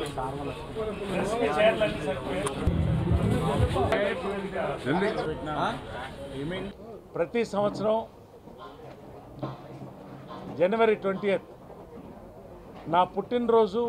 ప్రెస్కి చైర్లన్నీ సరిపోయాయి. ప్రతి సంవత్సరం జనవరి ట్వంటీ నా పుట్టినరోజు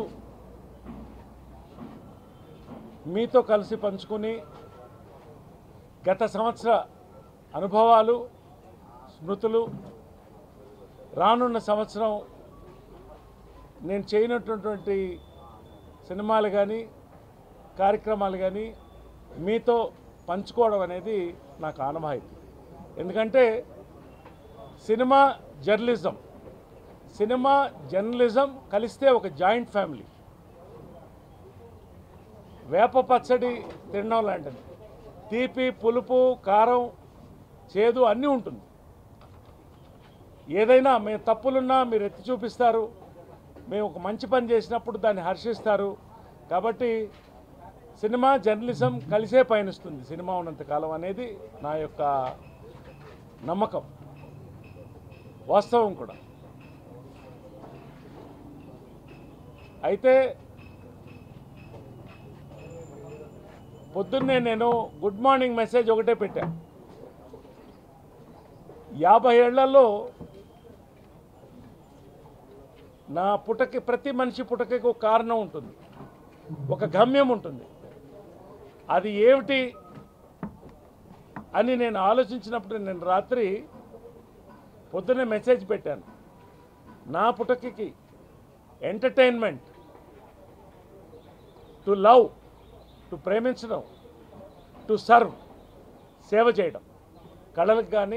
మీతో కలిసి పంచుకుని గత సంవత్సర అనుభవాలు స్మృతులు రానున్న సంవత్సరం నేను చేయనటువంటి సినిమాలు కానీ కార్యక్రమాలు కానీ మీతో పంచుకోవడం అనేది నాకు ఆనవాయితీ ఎందుకంటే సినిమా జర్నలిజం సినిమా జర్నలిజం కలిస్తే ఒక జాయింట్ ఫ్యామిలీ వేప పచ్చడి తినడం లాంటిది తీపి పులుపు కారం చేదు అన్నీ ఉంటుంది ఏదైనా మేము తప్పులున్నా మీరు ఎత్తి చూపిస్తారు మేము ఒక మంచి పని చేసినప్పుడు దాన్ని హర్షిస్తారు కాబట్టి సినిమా జర్నలిజం కలిసే పయనిస్తుంది సినిమా ఉన్నంతకాలం అనేది నా యొక్క నమ్మకం వాస్తవం కూడా అయితే పొద్దున్నే నేను గుడ్ మార్నింగ్ మెసేజ్ ఒకటే పెట్టా యాభై ఏళ్లలో నా పుటకి ప్రతి మనిషి పుటకకి ఒక కారణం ఉంటుంది ఒక గమ్యం ఉంటుంది అది ఏమిటి అని నేను ఆలోచించినప్పుడు నేను రాత్రి పొద్దున్నే మెసేజ్ పెట్టాను నా పుటకికి ఎంటర్టైన్మెంట్ టు లవ్ టు ప్రేమించడం టు సర్వ్ సేవ చేయడం కళలకు కానీ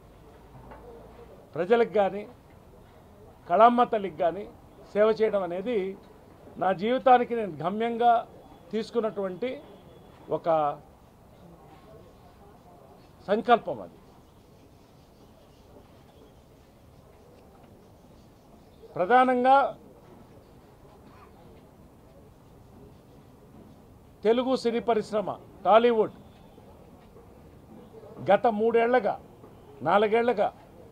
ప్రజలకు కానీ కళామ్మ తల్లికి కానీ సేవ చేయడం అనేది నా జీవితానికి నేను గమ్యంగా తీసుకున్నటువంటి ఒక సంకల్పం అది ప్రధానంగా తెలుగు సినీ పరిశ్రమ టాలీవుడ్ గత మూడేళ్లగా నాలుగేళ్లగా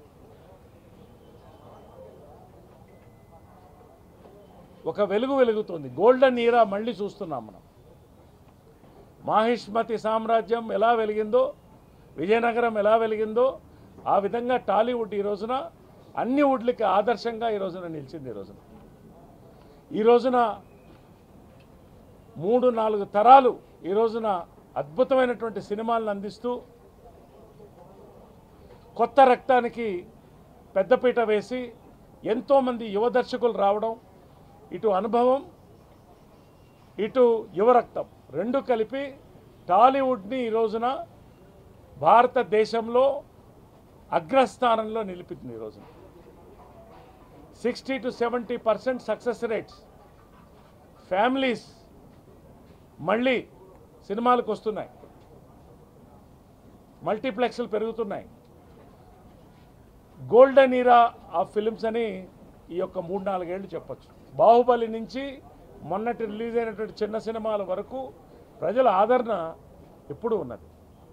ఒక వెలుగు వెలుగుతుంది గోల్డెన్ ఈరా మళ్ళీ చూస్తున్నాం మనం మాహిష్మతి సామ్రాజ్యం ఎలా వెలిగిందో విజయనగరం ఎలా వెలిగిందో ఆ విధంగా టాలీవుడ్ ఈ రోజున అన్ని వుడ్లకి ఆదర్శంగా ఈ రోజున నిలిచింది ఈ రోజున ఈ రోజున మూడు నాలుగు తరాలు ఈ రోజున అద్భుతమైనటువంటి సినిమాలను అందిస్తూ కొత్త రక్తానికి పెద్దపీట వేసి ఎంతోమంది యువ దర్శకులు రావడం ఇటు అనుభవం ఇటు యువరక్తం రెండు కలిపి టాలీవుడ్ని ఈ రోజున భారతదేశంలో అగ్రస్థానంలో నిలిపింది ఈ రోజున sixty to seventy percent success rates families మళ్ళీ సినిమాలకు వస్తున్నాయి మల్టీప్లెక్స్లు పెరుగుతున్నాయి గోల్డెన్ ఈరా ఆఫ్ ఫిలిమ్స్ అని ఈ యొక్క మూడు నాలుగేళ్లు చెప్పొచ్చు బాహుబలి నుంచి మొన్నటి రిలీజ్ అయినటువంటి చిన్న సినిమాల వరకు ప్రజల ఆదరణ ఎప్పుడూ ఉన్నది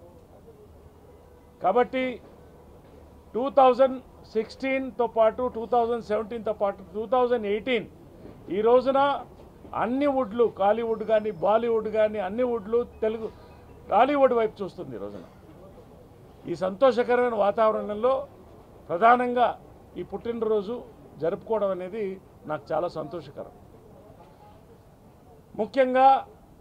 కాబట్టి టూ థౌజండ్ సిక్స్టీన్తో పాటు టూ థౌజండ్ సెవెంటీన్తో పాటు టూ థౌజండ్ ఎయిటీన్ ఈ రోజున అన్ని వుడ్లు కాలీవుడ్ కానీ బాలీవుడ్ కానీ అన్ని వుడ్లు తెలుగు టాలీవుడ్ వైపు చూస్తుంది ఈ రోజున ఈ సంతోషకరమైన వాతావరణంలో ప్రధానంగా ఈ పుట్టినరోజు జరుపుకోవడం అనేది నాకు చాలా సంతోషకరం ముఖ్యంగా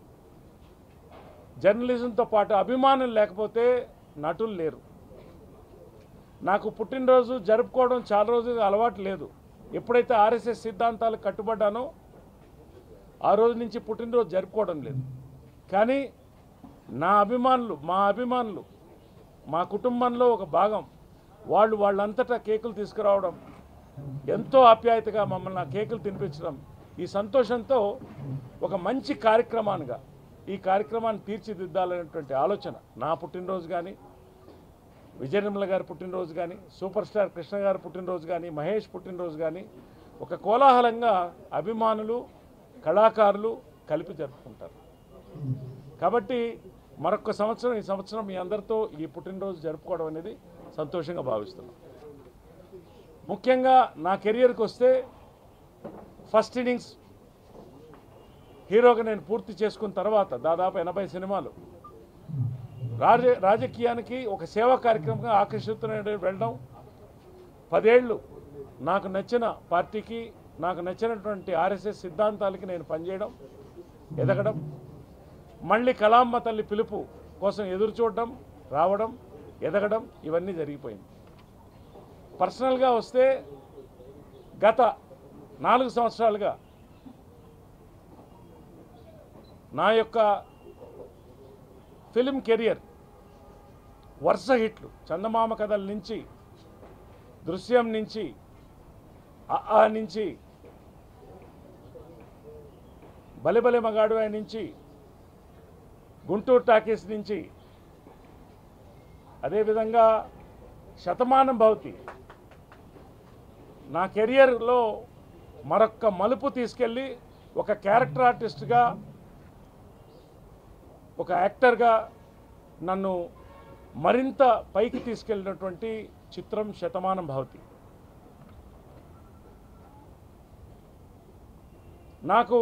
జర్నలిజంతో పాటు అభిమానం లేకపోతే నటులు లేరు నాకు పుట్టినరోజు జరుపుకోవడం చాలా రోజులుగా అలవాటు లేదు ఎప్పుడైతే ఆర్ఎస్ఎస్ సిద్ధాంతాలకు కట్టుబడ్డానో ఆ రోజు నుంచి పుట్టినరోజు జరుపుకోవడం లేదు కానీ నా అభిమానులు మా అభిమానులు మా కుటుంబంలో ఒక భాగం వాళ్ళు వాళ్ళంతటా కేకులు తీసుకురావడం ఎంతో ఆప్యాయతగా మమ్మల్ని ఆ కేకులు తినిపించడం ఈ సంతోషంతో ఒక మంచి కార్యక్రమానిగా ఈ కార్యక్రమాన్ని తీర్చిదిద్దాలనేటువంటి ఆలోచన నా పుట్టినరోజు కానీ విజయనిర్మల గారి పుట్టినరోజు కానీ సూపర్ స్టార్ కృష్ణ గారి పుట్టినరోజు కానీ మహేష్ పుట్టినరోజు కానీ ఒక కోలాహలంగా అభిమానులు కళాకారులు కలిపి జరుపుకుంటారు కాబట్టి మరొక సంవత్సరం ఈ సంవత్సరం మీ అందరితో ఈ పుట్టినరోజు జరుపుకోవడం అనేది సంతోషంగా భావిస్తున్నాం ముఖ్యంగా నా కెరియర్కి వస్తే ఫస్ట్ ఇన్నింగ్స్ హీరోగా నేను పూర్తి చేసుకున్న తర్వాత దాదాపు ఎనభై సినిమాలు రాజ రాజకీయానికి ఒక సేవా కార్యక్రమంగా ఆకర్షితున్న వెళ్ళడం పదేళ్ళు నాకు నచ్చిన పార్టీకి నాకు నచ్చినటువంటి ఆర్ఎస్ఎస్ సిద్ధాంతాలకి నేను పనిచేయడం ఎదగడం మళ్ళీ కలామ్మ తల్లి పిలుపు కోసం ఎదురు చూడడం రావడం ఎదగడం ఇవన్నీ జరిగిపోయింది పర్సనల్గా వస్తే గత నాలుగు సంవత్సరాలుగా నా యొక్క ఫిలిం కెరియర్ వరుస హిట్లు చందమామ కథల నుంచి దృశ్యం నుంచి ఆ ఆ నుంచి బలిబలి మగాడువాయి నుంచి గుంటూరు టాకీస్ నుంచి అదేవిధంగా శతమానం భవతి నా కెరియర్లో మరొక్క మలుపు తీసుకెళ్ళి ఒక క్యారెక్టర్ ఆర్టిస్ట్గా ఒక యాక్టర్గా నన్ను మరింత పైకి తీసుకెళ్ళినటువంటి చిత్రం శతమానం భవతి నాకు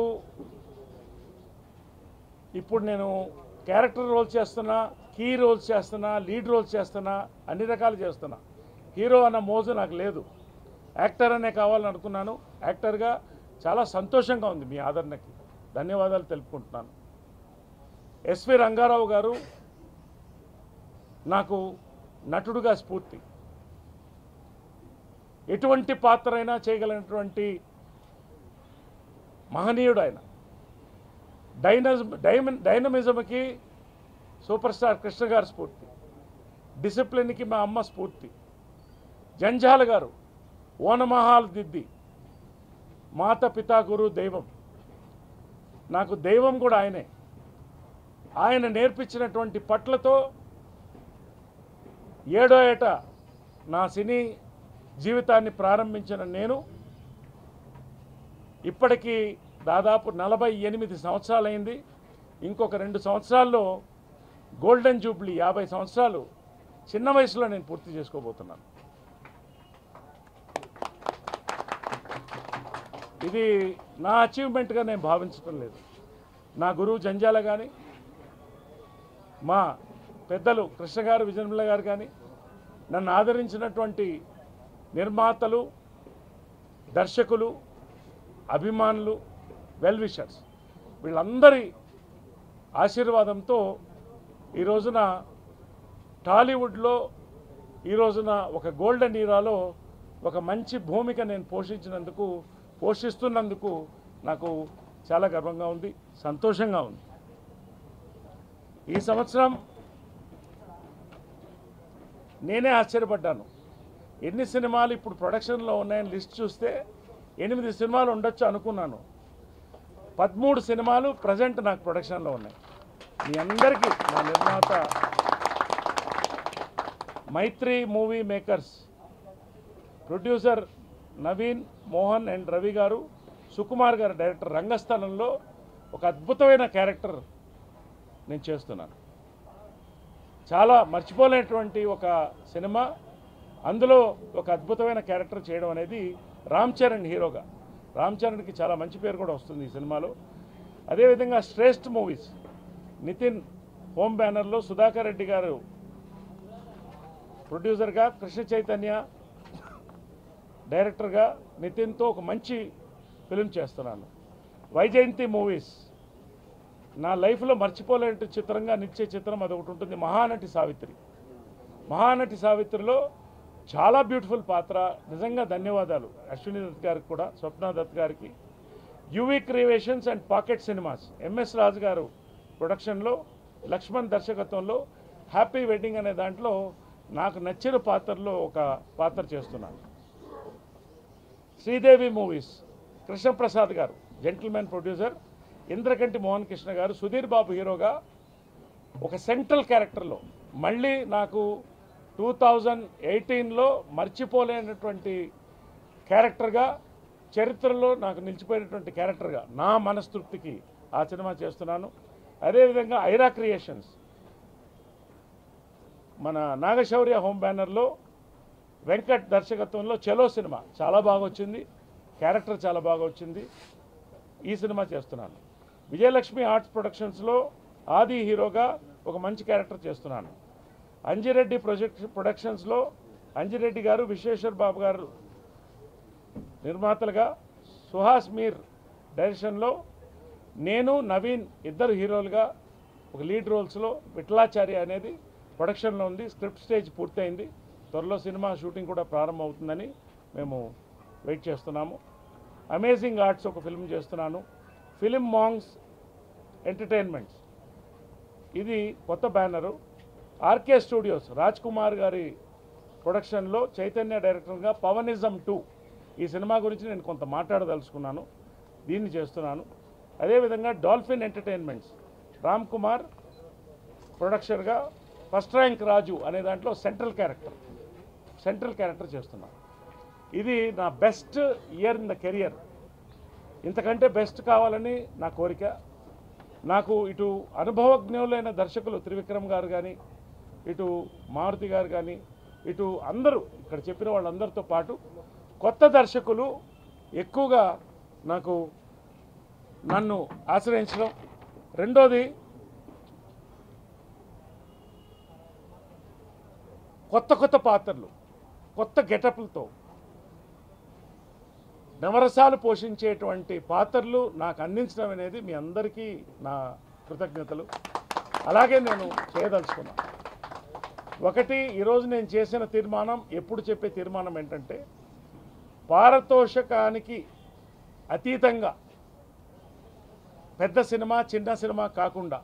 ఇప్పుడు నేను క్యారెక్టర్ రోల్ చేస్తున్నా కీ రోల్స్ చేస్తున్నా లీడ్ రోల్స్ చేస్తున్నా అన్ని రకాలు చేస్తున్నా హీరో అన్న మోజు నాకు లేదు యాక్టర్ అనే కావాలని అనుకున్నాను యాక్టర్గా చాలా సంతోషంగా ఉంది మీ ఆదరణకి ధన్యవాదాలు తెలుపుకుంటున్నాను ఎస్వి రంగారావు గారు నాకు నటుడుగా స్ఫూర్తి ఎటువంటి పాత్ర అయినా చేయగలిగినటువంటి మహనీయుడు ఆయన డైనజం డైమన్ డైనమిజంకి సూపర్ స్టార్ కృష్ణ గారి స్ఫూర్తి డిసిప్లిన్కి మా అమ్మ స్ఫూర్తి జంజాల గారు ఓనమహాల్ దిద్ది మాత పితా గురు దైవం నాకు దైవం కూడా ఆయనే ఆయన నేర్పించినటువంటి పట్లతో ఏడో ఏట నా సినీ జీవితాన్ని ప్రారంభించిన నేను ఇప్పటికీ దాదాపు నలభై ఎనిమిది సంవత్సరాలైంది ఇంకొక రెండు సంవత్సరాల్లో గోల్డెన్ జూబ్లీ యాభై సంవత్సరాలు చిన్న వయసులో నేను పూర్తి చేసుకోబోతున్నాను ఇది నా అచీవ్మెంట్గా నేను భావించడం లేదు నా గురువు జంజాల కానీ మా పెద్దలు కృష్ణ గారు విజయనిర్మల గారు కానీ నన్ను ఆదరించినటువంటి నిర్మాతలు దర్శకులు అభిమానులు వెల్ విషర్స్ వీళ్ళందరి ఆశీర్వాదంతో ఈ రోజున టాలీవుడ్లో ఈ రోజున ఒక గోల్డెన్ ఈరాలో ఒక మంచి భూమిక నేను పోషించినందుకు పోషిస్తున్నందుకు నాకు చాలా గర్వంగా ఉంది సంతోషంగా ఉంది ఈ సంవత్సరం నేనే ఆశ్చర్యపడ్డాను ఎన్ని సినిమాలు ఇప్పుడు ప్రొడక్షన్లో ఉన్నాయని లిస్ట్ చూస్తే ఎనిమిది సినిమాలు ఉండొచ్చు అనుకున్నాను పదమూడు సినిమాలు ప్రజెంట్ నాకు ప్రొడక్షన్లో ఉన్నాయి మీ అందరికీ మా నిర్మాత Mythri movie makers producer Naveen Mohan and Ravi garu Sukumar గారు డైరెక్టర్ రంగస్థలంలో ఒక అద్భుతమైన క్యారెక్టర్ నేను చేస్తున్నాను చాలా మర్చిపోలేనటువంటి ఒక సినిమా అందులో ఒక అద్భుతమైన క్యారెక్టర్ చేయడం అనేది రామ్ చరణ్ హీరోగా రామ్ చరణ్కి చాలా మంచి పేరు కూడా వస్తుంది ఈ సినిమాలో అదేవిధంగా శ్రేష్ఠ మూవీస్ నితిన్ హోమ్ బ్యానర్లో సుధాకర్ రెడ్డి గారు ప్రొడ్యూసర్గా కృష్ణ చైతన్య డైరెక్టర్గా నితిన్తో ఒక మంచి ఫిలిం చేస్తున్నాను వైజయంతి మూవీస్ నా లైఫ్లో మర్చిపోలేని చిత్రంగా నిత్య చిత్రం అదొకటి ఉంటుంది మహానటి సావిత్రి మహానటి సావిత్రిలో చాలా బ్యూటిఫుల్ పాత్ర నిజంగా ధన్యవాదాలు అశ్విని దత్ గారికి కూడా స్వప్న దత్ గారికి UV creations and pocket cinemas MS Raju garu ప్రొడక్షన్లో లక్ష్మణ్ దర్శకత్వంలో హ్యాపీ వెడ్డింగ్ అనే దాంట్లో నాకు నచ్చిన పాత్రలో ఒక పాత్ర చేస్తున్నాను Sridevi movies Krishnaprasad garu gentleman producer Indraganti Mohan Krishna garu Sudheer బాబు హీరోగా ఒక సెంట్రల్ క్యారెక్టర్లో మళ్ళీ నాకు టూ థౌజండ్ ఎయిటీన్లో మర్చిపోలేనటువంటి క్యారెక్టర్గా చరిత్రలో నాకు నిలిచిపోయినటువంటి క్యారెక్టర్గా నా మనస్తృప్తికి ఆ సినిమా చేస్తున్నాను అదేవిధంగా ఐరా క్రియేషన్స్ మన నాగశౌర్య హోమ్ బ్యానర్లో వెంకట్ దర్శకత్వంలో చలో సినిమా చాలా బాగా వచ్చింది క్యారెక్టర్ చాలా బాగా వచ్చింది ఈ సినిమా చేస్తున్నాను విజయలక్ష్మి ఆర్ట్స్ ప్రొడక్షన్స్లో ఆది హీరోగా ఒక మంచి క్యారెక్టర్ చేస్తున్నాను అంజిరెడ్డి ప్రొజెక్ట్ ప్రొడక్షన్స్లో అంజిరెడ్డి గారు విశ్వేశ్వర్ బాబు గారు నిర్మాతలుగా సుహాస్ మీర్ డైరెక్షన్లో నేను నవీన్ ఇద్దరు హీరోలుగా ఒక లీడ్ రోల్స్లో విఠలాచార్య అనేది ప్రొడక్షన్లో ఉంది స్క్రిప్ట్ స్టేజ్ పూర్తయింది త్వరలో సినిమా షూటింగ్ కూడా ప్రారంభమవుతుందని మేము వెయిట్ చేస్తున్నాము అమేజింగ్ ఆర్ట్స్ ఒక ఫిల్మ్ చేస్తున్నాను ఫిలిం మాంగ్స్ ఎంటర్టైన్మెంట్స్ ఇది కొత్త banner RK studios Raj Kumar గారి ప్రొడక్షన్లో చైతన్య డైరెక్టర్గా పవనిజం టూ ఈ సినిమా గురించి నేను కొంత మాట్లాడదలుచుకున్నాను దీన్ని చేస్తున్నాను అదేవిధంగా డాల్ఫిన్ ఎంటర్టైన్మెంట్స్ రామ్ కుమార్ ప్రొడక్షన్గా ఫస్ట్ ర్యాంక్ రాజు అనే దాంట్లో సెంట్రల్ క్యారెక్టర్ సెంట్రల్ క్యారెక్టర్ చేస్తున్నాను ఇది నా best year in the career ఇంతకంటే బెస్ట్ కావాలని నా కోరిక నాకు ఇటు అనుభవజ్ఞులైన దర్శకులు త్రివిక్రమ్ గారు కానీ ఇటు మారుతి గారు కానీ ఇటు అందరూ ఇక్కడ చెప్పిన వాళ్ళందరితో పాటు కొత్త దర్శకులు ఎక్కువగా నాకు నన్ను ఆశ్రయించడం రెండోది కొత్త కొత్త పాత్రలు కొత్త గెటప్లతో నవరసాలు పోషించేటువంటి పాత్రలు నాకు అందించడం అనేది మీ అందరికీ నా కృతజ్ఞతలు అలాగే నేను చేయదలుచుకున్నాను ఒకటి ఈరోజు నేను చేసిన తీర్మానం ఎప్పుడు చెప్పే తీర్మానం ఏంటంటే పారతోషకానికి అతీతంగా పెద్ద సినిమా చిన్న సినిమా కాకుండా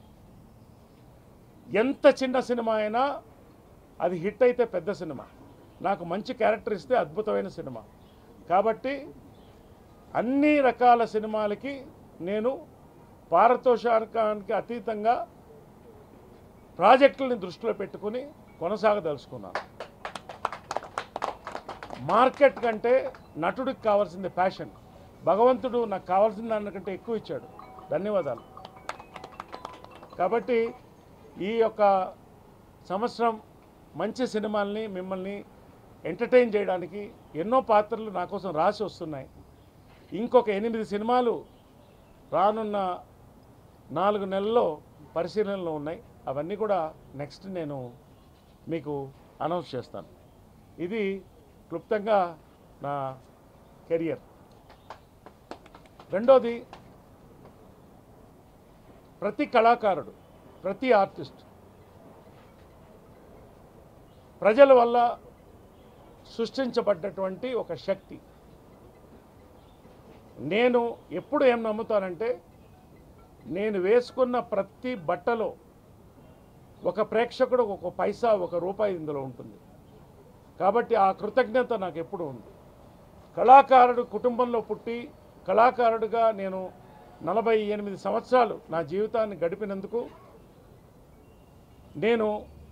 ఎంత చిన్న సినిమా అయినా అది హిట్ అయితే పెద్ద సినిమా నాకు మంచి క్యారెక్టర్ ఇస్తే అద్భుతమైన సినిమా కాబట్టి అన్ని రకాల సినిమాలకి నేను పారితోషికానికి అతీతంగా ప్రాజెక్టులని దృష్టిలో పెట్టుకుని కొనసాగదలుచుకున్నాను మార్కెట్ కంటే నటుడికి కావాల్సింది ప్యాషన్ భగవంతుడు నాకు కావాల్సిన దానికంటే ఎక్కువ ఇచ్చాడు ధన్యవాదాలు కాబట్టి ఈ యొక్క సంవత్సరం మంచి సినిమాల్ని మిమ్మల్ని ఎంటర్టైన్ చేయడానికి ఎన్నో పాత్రలు నా కోసం రాసి వస్తున్నాయి ఇంకొక ఎనిమిది సినిమాలు రానున్న నాలుగు నెలల్లో పరిశీలనలో ఉన్నాయి అవన్నీ కూడా నెక్స్ట్ నేను మీకు అనౌన్స్ చేస్తాను ఇది క్లుప్తంగా నా కెరియర్ రెండోది ప్రతి కళాకారుడు ప్రతి ఆర్టిస్ట్ ప్రజల వల్ల సృష్టించబడ్డటువంటి ఒక శక్తి నేను ఎప్పుడు ఏం నమ్ముతానంటే నేను వేసుకున్న ప్రతి బట్టలో ఒక ప్రేక్షకుడు ఒక పైసా ఒక రూపాయి ఇందులో ఉంటుంది కాబట్టి ఆ కృతజ్ఞత నాకు ఎప్పుడు ఉంది కళాకారుడు కుటుంబంలో పుట్టి కళాకారుడిగా నేను నలభై ఎనిమిది సంవత్సరాలు నా జీవితాన్ని గడిపినందుకు నేను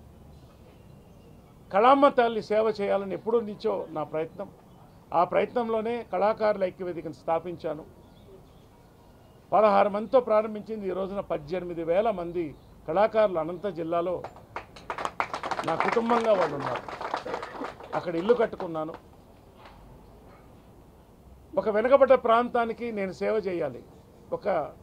కళామ్మ తల్లి సేవ చేయాలని ఎప్పుడూ నిచ్చో నా ప్రయత్నం ఆ ప్రయత్నంలోనే కళాకారుల ఐక్యవేదికను స్థాపించాను పదహారు మందితో ప్రారంభించింది ఈ రోజున పద్దెనిమిది వేల మంది కళాకారులు అనంత జిల్లాలో నా కుటుంబంగా వాళ్ళు ఉన్నారు అక్కడ ఇల్లు కట్టుకున్నాను ఒక వెనుకబడ్డ ప్రాంతానికి నేను సేవ చేయాలి ఒక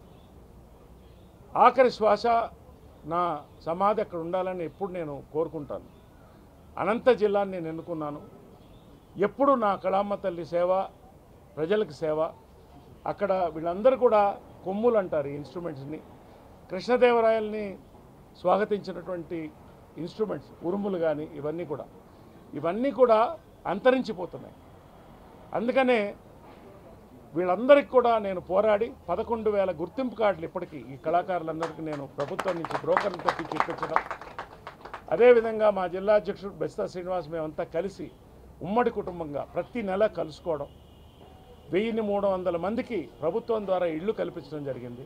ఆఖరి శ్వాస నా సమాధి అక్కడ ఉండాలని ఎప్పుడు నేను కోరుకుంటాను అనంత జిల్లాని నేను ఎన్నుకున్నాను ఎప్పుడు నా కళామ్మ తల్లి సేవ ప్రజలకు సేవ అక్కడ వీళ్ళందరూ కూడా కొమ్ములు అంటారు ఈ ఇన్స్ట్రుమెంట్స్ని కృష్ణదేవరాయల్ని స్వాగతించినటువంటి ఇన్స్ట్రుమెంట్స్ ఉరుములు కానీ ఇవన్నీ కూడా ఇవన్నీ కూడా అంతరించిపోతున్నాయి అందుకనే వీళ్ళందరికీ కూడా నేను పోరాడి పదకొండు వేల గుర్తింపు కార్డులు ఇప్పటికీ ఈ కళాకారులందరికీ నేను ప్రభుత్వం నుంచి బ్రోకర్ని తెప్పించి ఇప్పించడం అదేవిధంగా మా జిల్లా అధ్యక్షుడు బెస్తా శ్రీనివాస్ మేమంతా కలిసి ఉమ్మడి కుటుంబంగా ప్రతి నెల కలుసుకోవడం వెయ్యిన్ని మూడు వందల మందికి ప్రభుత్వం ద్వారా ఇళ్ళు కల్పించడం జరిగింది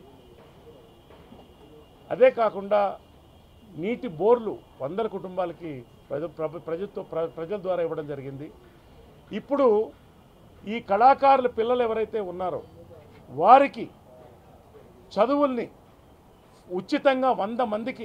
అదే కాకుండా నీటి బోర్లు వందల కుటుంబాలకి ప్రజ ప్రభు- ప్రభుత్వ ప్ర- ప్రజల ద్వారా ఇవ్వడం జరిగింది ఇప్పుడు ఈ కళాకారుల పిల్లలు ఎవరైతే ఉన్నారో వారికి చదువుల్ని ఉచితంగా వంద మందికి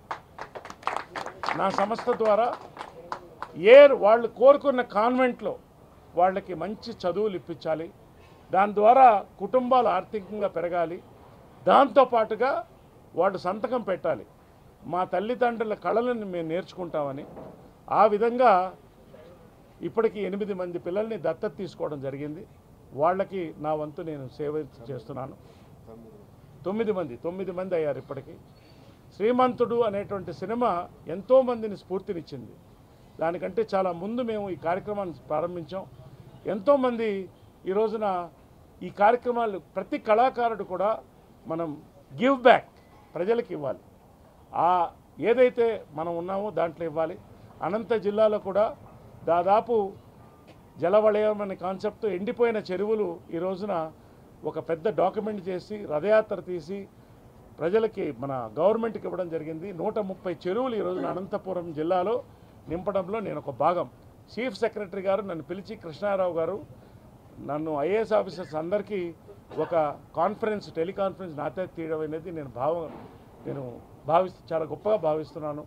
నా సంస్థ ద్వారా ఏ వాళ్ళు కోరుకున్న కాన్వెంట్లో వాళ్ళకి మంచి చదువులు ఇప్పించాలి దాని ద్వారా కుటుంబాలు ఆర్థికంగా పెరగాలి దాంతోపాటుగా వాళ్ళు సంతకం పెట్టాలి మా తల్లిదండ్రుల కళలను మేము నేర్చుకుంటామని ఆ విధంగా ఇప్పటికి ఎనిమిది మంది పిల్లల్ని దత్తత తీసుకోవడం జరిగింది వాళ్ళకి నా వంతు నేను సేవ చేస్తున్నాను తొమ్మిది మంది తొమ్మిది మంది అయ్యారు ఇప్పటికి శ్రీమంతుడు అనేటువంటి సినిమా ఎంతోమందిని స్ఫూర్తినిచ్చింది దానికంటే చాలా ముందు మేము ఈ కార్యక్రమాన్ని ప్రారంభించాం ఎంతోమంది ఈ రోజున ఈ కార్యక్రమాలు ప్రతి కళాకారుడు కూడా మనం గివ్ బ్యాక్ ప్రజలకు ఇవ్వాలి ఆ ఏదైతే మనం ఉన్నామో దాంట్లో ఇవ్వాలి అనంత జిల్లాలో కూడా దాదాపు జలవలయం అనే కాన్సెప్ట్ ఎండిపోయిన చెరువులు ఈ రోజున ఒక పెద్ద డాక్యుమెంట్ చేసి రథయాత్ర తీసి ప్రజలకి మన గవర్నమెంట్కి ఇవ్వడం జరిగింది నూట ముప్పై చెరువులు ఈ రోజున అనంతపురం జిల్లాలో నింపడంలో నేను ఒక భాగం చీఫ్ సెక్రటరీ గారు నన్ను పిలిచి కృష్ణారావు గారు నన్ను ఐఏఎస్ ఆఫీసర్స్ అందరికీ ఒక కాన్ఫరెన్స్ టెలికాన్ఫరెన్స్ నాతో తీయడం అనేది నేను భావం నేను భావి చాలా గొప్పగా భావిస్తున్నాను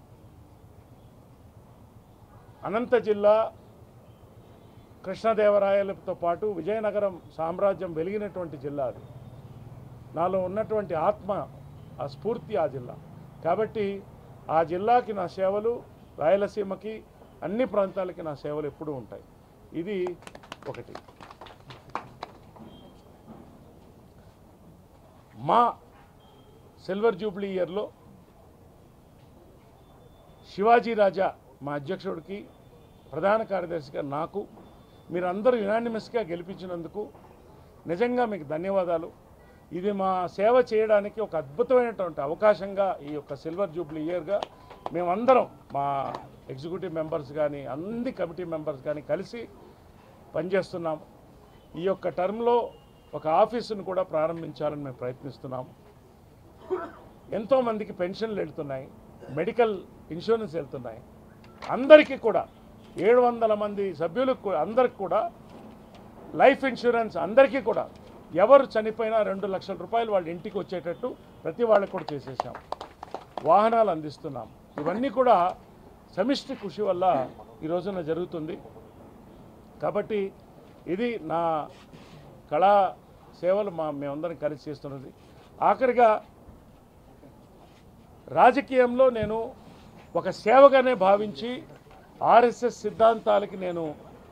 అనంత జిల్లా కృష్ణదేవరాయలతో పాటు విజయనగరం సామ్రాజ్యం వెలిగినటువంటి జిల్లా అది నాలో ఉన్నటువంటి ఆత్మ ఆ స్ఫూర్తి ఆ జిల్లా కాబట్టి ఆ జిల్లాకి నా సేవలు రాయలసీమకి అన్ని ప్రాంతాలకి నా సేవలు ఎప్పుడూ ఉంటాయి ఇది ఒకటి మా సిల్వర్ జూబ్లీ ఇయర్లో శివాజీ రాజా మా అధ్యక్షుడికి ప్రధాన కార్యదర్శిగా నాకు మీరందరూ యునానిమస్గా గెలిపించినందుకు నిజంగా మీకు ధన్యవాదాలు ఇది మా సేవ చేయడానికి ఒక అద్భుతమైనటువంటి అవకాశంగా ఈ యొక్క సిల్వర్ జూబ్లీ ఇయర్గా మేమందరం మా ఎగ్జిక్యూటివ్ మెంబర్స్ కానీ అన్ని కమిటీ మెంబర్స్ కానీ కలిసి పనిచేస్తున్నాము ఈ యొక్క టర్మ్లో ఒక ఆఫీసును కూడా ప్రారంభించాలని మేము ప్రయత్నిస్తున్నాము ఎంతోమందికి పెన్షన్లు వెళ్తున్నాయి మెడికల్ ఇన్సూరెన్స్ వెళ్తున్నాయి అందరికీ కూడా ఏడు వందల మంది సభ్యులకు కూ- అందరికి కూడా లైఫ్ ఇన్సూరెన్స్ అందరికీ కూడా ఎవరు చనిపోయినా రెండు లక్షల రూపాయలు వాళ్ళ ఇంటికి వచ్చేటట్టు ప్రతి వాళ్ళకి కూడా చేసేసాం వాహనాలు అందిస్తున్నాం ఇవన్నీ కూడా సమిష్టి కృషి వల్ల ఈ రోజున జరుగుతుంది కాబట్టి ఇది నా కళా సేవలు మా మేమందరం కలిసి చేస్తున్నది ఆఖరిగా రాజకీయంలో నేను ఒక సేవగానే భావించి ఆర్ఎస్ఎస్ సిద్ధాంతాలకి నేను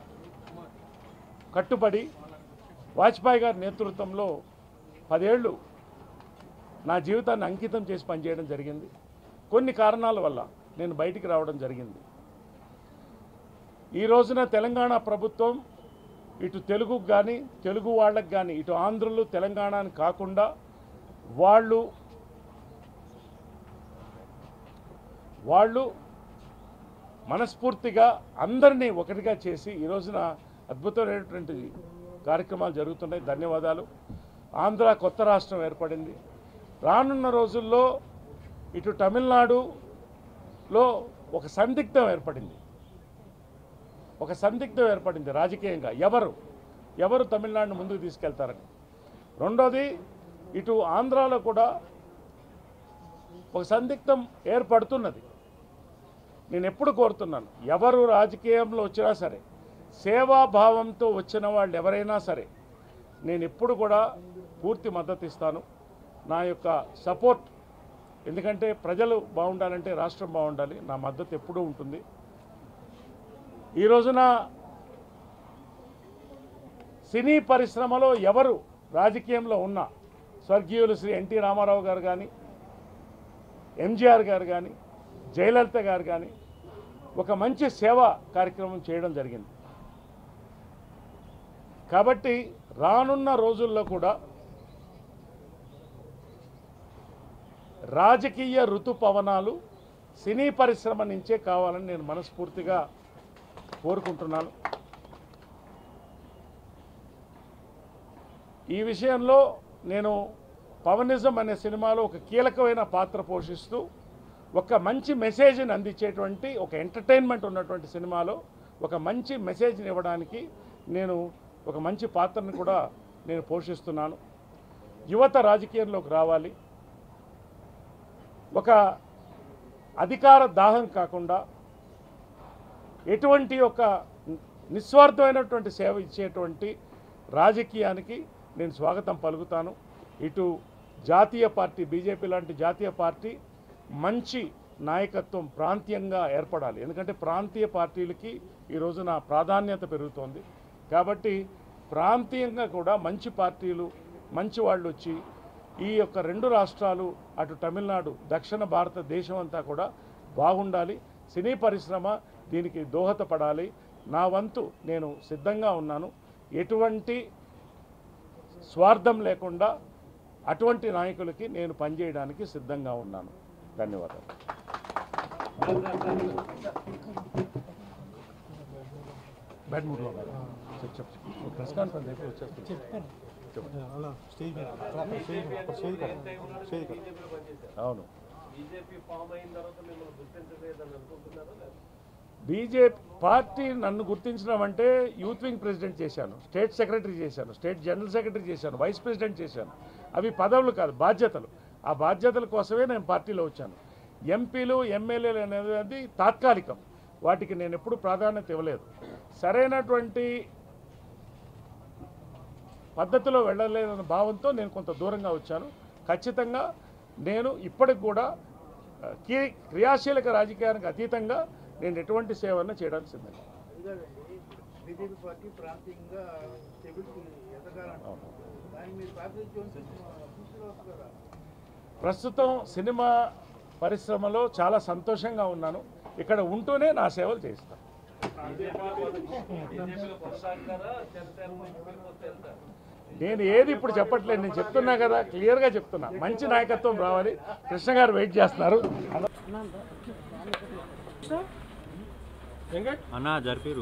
కట్టుబడి వాజ్పేయి గారి నేతృత్వంలో పదేళ్ళు నా జీవితాన్ని అంకితం చేసి పనిచేయడం జరిగింది కొన్ని కారణాల వల్ల నేను బయటికి రావడం జరిగింది ఈ రోజున తెలంగాణ ప్రభుత్వం ఇటు తెలుగుకు కానీ తెలుగు వాళ్ళకి కానీ ఇటు ఆంధ్రులు తెలంగాణని కాకుండా వాళ్ళు వాళ్ళు మనస్ఫూర్తిగా అందరినీ ఒకటిగా చేసి ఈ రోజున అద్భుతమైనటువంటి కార్యక్రమాలు జరుగుతున్నాయి ధన్యవాదాలు ఆంధ్ర కొత్త రాష్ట్రం ఏర్పడింది రానున్న రోజుల్లో ఇటు తమిళనాడులో ఒక సందిగ్ధం ఏర్పడింది ఒక సందిగ్ధం ఏర్పడింది రాజకీయంగా ఎవరు ఎవరు తమిళనాడును ముందుకు తీసుకెళ్తారని రెండోది ఇటు ఆంధ్రాలో కూడా ఒక సందిగ్ధం ఏర్పడుతున్నది నేను ఎప్పుడు కోరుతున్నాను ఎవరు రాజకీయంలో వచ్చినా సరే సేవాభావంతో వచ్చిన వాళ్ళు ఎవరైనా సరే నేను ఎప్పుడు కూడా పూర్తి మద్దతు ఇస్తాను నా యొక్క సపోర్ట్ ఎందుకంటే ప్రజలు బాగుండాలంటే రాష్ట్రం బాగుండాలి నా మద్దతు ఎప్పుడూ ఉంటుంది ఈ రోజున సినీ పరిశ్రమలో ఎవరు రాజకీయంలో ఉన్నా స్వర్గీయులు శ్రీ ఎన్టీ రామారావు గారు కానీ ఎంజీఆర్ గారు కానీ జయలలిత గారు కానీ ఒక మంచి సేవా కార్యక్రమం చేయడం జరిగింది కాబట్టి రానున్న రోజుల్లో కూడా రాజకీయ ఋతుపవనాలు సినీ పరిశ్రమ నుంచే కావాలని నేను మనస్ఫూర్తిగా కోరుకుంటున్నాను ఈ విషయంలో నేను పవనిజం అనే సినిమాలో ఒక కీలకమైన పాత్ర పోషిస్తూ ఒక మంచి మెసేజ్ని అందించేటువంటి ఒక ఎంటర్టైన్మెంట్ ఉన్నటువంటి సినిమాలో ఒక మంచి మెసేజ్ని ఇవ్వడానికి నేను ఒక మంచి పాత్రను కూడా నేను పోషిస్తున్నాను యువత రాజకీయంలోకి రావాలి ఒక అధికార దాహం కాకుండా ఎటువంటి ఒక నిస్వార్థమైనటువంటి సేవ ఇచ్చేటువంటి రాజకీయానికి నేను స్వాగతం పలుకుతాను ఇటు జాతీయ పార్టీ బీజేపీ లాంటి జాతీయ పార్టీ మంచి నాయకత్వం ప్రాంతీయంగా ఏర్పడాలి ఎందుకంటే ప్రాంతీయ పార్టీలకి ఈ రోజున ప్రాధాన్యత పెరుగుతోంది కాబట్టి ప్రాంతీయంగా కూడా మంచి పార్టీలు మంచి వాళ్ళు వచ్చి ఈ యొక్క రెండు రాష్ట్రాలు అటు తమిళనాడు దక్షిణ భారతదేశం అంతా కూడా బాగుండాలి సినీ పరిశ్రమ దీనికి దోహదపడాలి నా వంతు నేను సిద్ధంగా ఉన్నాను ఎటువంటి స్వార్థం లేకుండా అటువంటి నాయకులకి నేను పనిచేయడానికి సిద్ధంగా ఉన్నాను ధన్యవాదాలు బ్యాడ్ మూడ్లో చెప్పు చెప్పు ప్రెస్ కాన్ఫరెన్స్ అయిపోయి వచ్చేస్తుంది అలా స్టేజ్ మీద స్టేజ్ మీద అక్కడ స్టేజ్ కదా స్టేజ్ కదా అవును బీజేపీ ఫామ్ అయిన తర్వాత మిమ్మల్ని గుర్తించలేదని అనుకుంటున్నారా లేదా? బీజేపీ పార్టీ నన్ను గుర్తించడం అంటే యూత్ వింగ్ ప్రెసిడెంట్ చేశాను స్టేట్ సెక్రటరీ చేశాను స్టేట్ జనరల్ సెక్రటరీ చేశాను వైస్ ప్రెసిడెంట్ చేశాను అవి పదవులు కాదు బాధ్యతలు ఆ బాధ్యతల కోసమే నేను పార్టీలో వచ్చాను ఎంపీలు ఎమ్మెల్యేలు అనేది తాత్కాలికం వాటికి నేను ఎప్పుడు ప్రాధాన్యత ఇవ్వలేదు సరైనటువంటి పద్ధతిలో వెళ్ళలేదన్న భావంతో నేను కొంత దూరంగా వచ్చాను ఖచ్చితంగా నేను ఇప్పటికి కూడా ఆ, క్రి- క్రియాశీలక రాజకీయానికి అతీతంగా నేను ఎటువంటి సేవలను చేయడానికి సిద్ధంగా ఇదండి బీజేపీ పార్టీ ప్రాంతీయంగా స్టెబిలిటీ ఎదగాలంట అవును. దాన్ని మీరు ప్రాతినిధ్యం తీసుకురావచ్చు కదా ప్రస్తుతం సినిమా పరిశ్రమలో చాలా సంతోషంగా ఉన్నాను ఇక్కడ ఉంటూనే నా సేవలు చేస్తాను బీజేపీలో కొనసాగుతారా జనసేన వస్తే వెళ్తారా నేను ఏది ఇప్పుడు చెప్పట్లేదు నేను చెప్తున్నా కదా క్లియర్గా చెప్తున్నా మంచి నాయకత్వం రావాలి కృష్ణ గారు వెయిట్ చేస్తున్నారు అన్నా జరిపిరు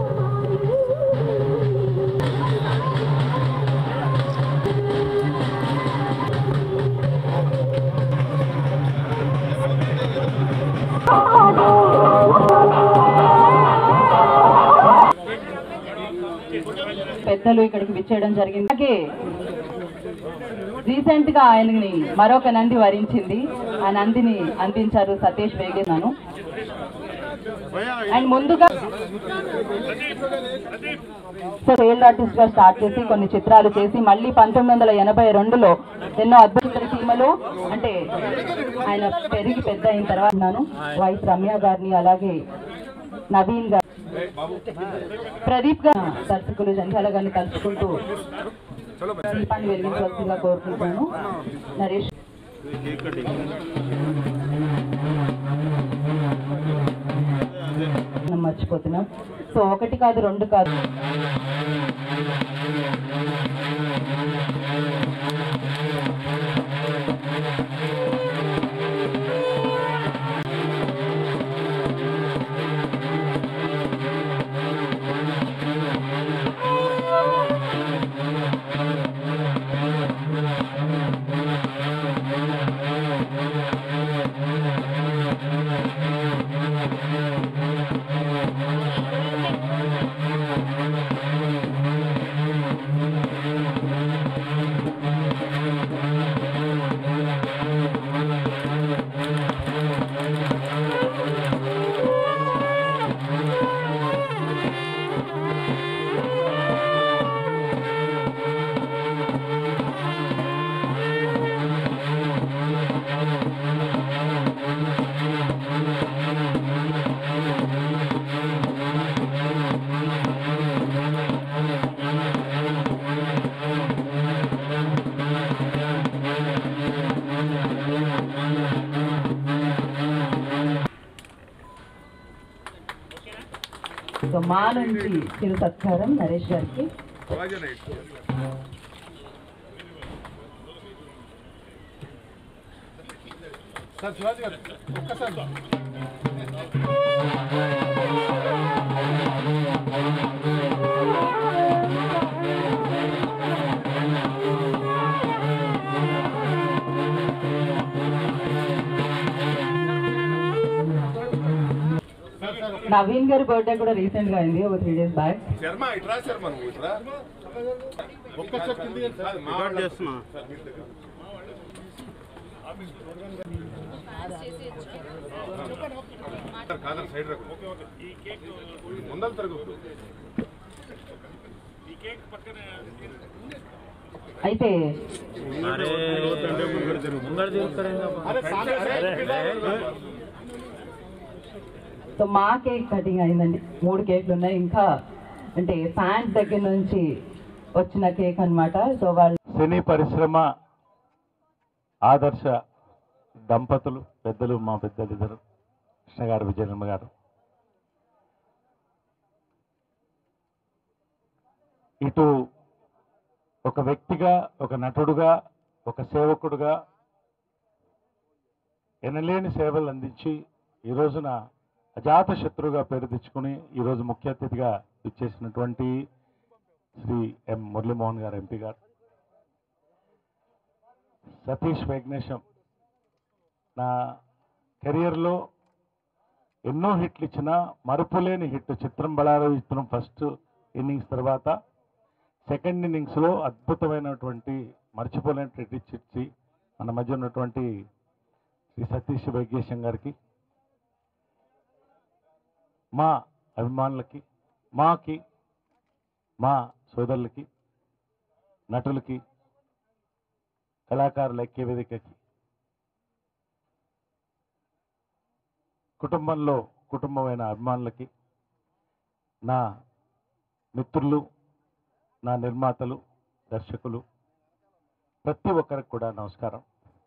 పెద్దలు ఇక్కడికి విచ్చేయడం జరిగింది అలాగే రీసెంట్ గా ఆయనని మరొక నంది వరించింది ఆ నందిని అందించారు సతీష్ వేగేనాను అండ్ ముందుగా ఫెయిల్డ్ ఆర్టిస్ట్ గా స్టార్ట్ చేసి కొన్ని చిత్రాలు చేసి మళ్ళీ పంతొమ్మిది వందల ఎనభై రెండులో ఎన్నో అద్భుత సీమలు అంటే ఆయన పెరిగి పెద్ద అయిన తర్వాత ఉన్నాను వైస్ రమ్య గారిని అలాగే నవీన్ గారు ప్రదీప్ గారు దర్శకులు జంధ్యాల గారిని తలుచుకుంటూ దీపాన్ని వెలిగించవలసిందిగా కోరుకుంటున్నాను నరేష్ మనం మర్చిపోతున్నాం సో ఒకటి కాదు రెండు కాదు సో మా నుంచి చిరు సత్కారం నరేష్ గారికి నవీన్ గారి బర్త్డే కూడా రీసెంట్ గా అయింది ఒక త్రీ డేస్ బ్యాక్ శర్మ ఇట్రా శర్మ నువ్వు ఇట్రా ఒక్క స్టెప్ కిందికి కాదు, మా రికార్డ్ చేస్తున్నా కాదని సైడ్ రకు ముందర తిరగద్దు అయితే సో మా కేక్ కటింగ్ అయిందండి మూడు కేక్లు ఉన్నాయి ఇంకా అంటే ఫ్యాన్స్ దగ్గర నుంచి వచ్చిన కేక్ అన్నమాట సో వాళ్ళు సినీ పరిశ్రమ ఆదర్శ దంపతులు పెద్దలు మా పెద్దలు ఇద్దరు కృష్ణ గారు విజయనమ్మ గారు ఇటు ఒక వ్యక్తిగా ఒక నటుడుగా ఒక సేవకుడుగా ఎనలేని సేవలు అందించి ఈ రోజున అజాత శత్రువుగా పేరు తెచ్చుకుని ఈరోజు ముఖ్య అతిథిగా ఇచ్చేసినటువంటి శ్రీ ఎం మురళీమోహన్ గారు ఎంపీ గారు సతీష్ వైగ్నేశం నా కెరియర్లో ఎన్నో హిట్లు ఇచ్చిన మరుపులేని హిట్ చిత్రం బళారో చిత్రం ఫస్ట్ ఇన్నింగ్స్ తర్వాత సెకండ్ ఇన్నింగ్స్లో అద్భుతమైనటువంటి మర్చిపోలేని హిట్ ఇచ్చి మన మధ్య ఉన్నటువంటి శ్రీ సతీష్ వైగ్నేశం గారికి మా అభిమానులకి మాకి మా సోదరులకి నటులకి కళాకారుల ఐక్య వేదికకి కుటుంబంలో కుటుంబమైన అభిమానులకి నా మిత్రులు నా నిర్మాతలు దర్శకులు ప్రతి ఒక్కరికి కూడా నమస్కారం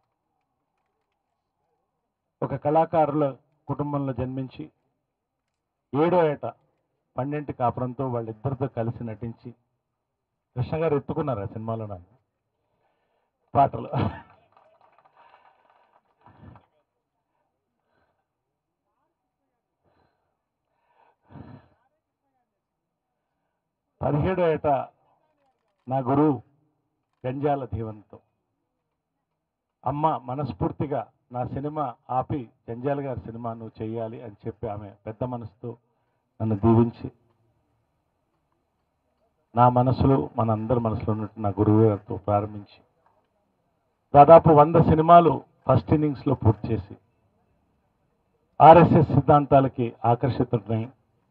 ఒక కళాకారుల కుటుంబంలో జన్మించి ఏడో ఏట పన్నెంటి కాపురంతో వాళ్ళిద్దరితో కలిసి నటించి కృష్ణ గారు ఎత్తుకున్నారు ఆ సినిమాలో నన్ను పాటలు పదిహేడో ఏట నా గురువు గంజాల దీవెనతో అమ్మ మనస్ఫూర్తిగా నా సినిమా ఆపి జంజాల గారి సినిమా నువ్వు చెయ్యాలి అని చెప్పి ఆమె పెద్ద మనసుతో నన్ను దీవించి నా మనసులో మనందరి మనసులో ఉన్నట్టు నా గురువు గారితో ప్రారంభించి దాదాపు వంద సినిమాలు ఫస్ట్ ఇన్నింగ్స్లో పూర్తి చేసి ఆర్ఎస్ఎస్ సిద్ధాంతాలకి ఆకర్షితుడినై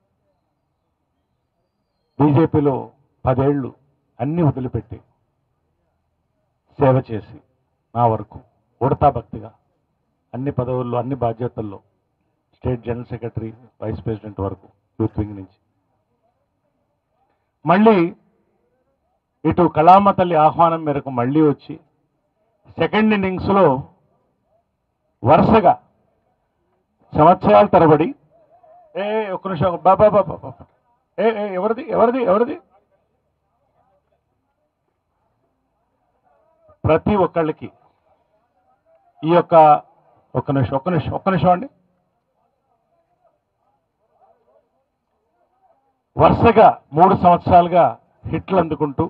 బీజేపీలో పదేళ్లు అన్ని వదిలిపెట్టి సేవ చేసి నా వరకు ఉడతా భక్తిగా అన్ని పదవుల్లో అన్ని బాధ్యతల్లో state general secretary vice president వరకు యూత్ వింగ్ నుంచి మళ్ళీ ఇటు కళామ తల్లి ఆహ్వానం మేరకు మళ్ళీ వచ్చి సెకండ్ ఇన్నింగ్స్లో వరుసగా సంవత్సరాల తరబడి ఏ ఏ, ఒక్క నిమిషం బాబా బాబా బాబా ఏ ఏ, ఎవరిది ఎవరిది ఎవరిది ప్రతి ఒక్కళ్ళకి ఈ యొక్క ఒక్క నిమిషం ఒక్క నిమిషం ఒక్క నిమిషం అండి వరుసగా మూడు సంవత్సరాలుగా హిట్లు అందుకుంటూ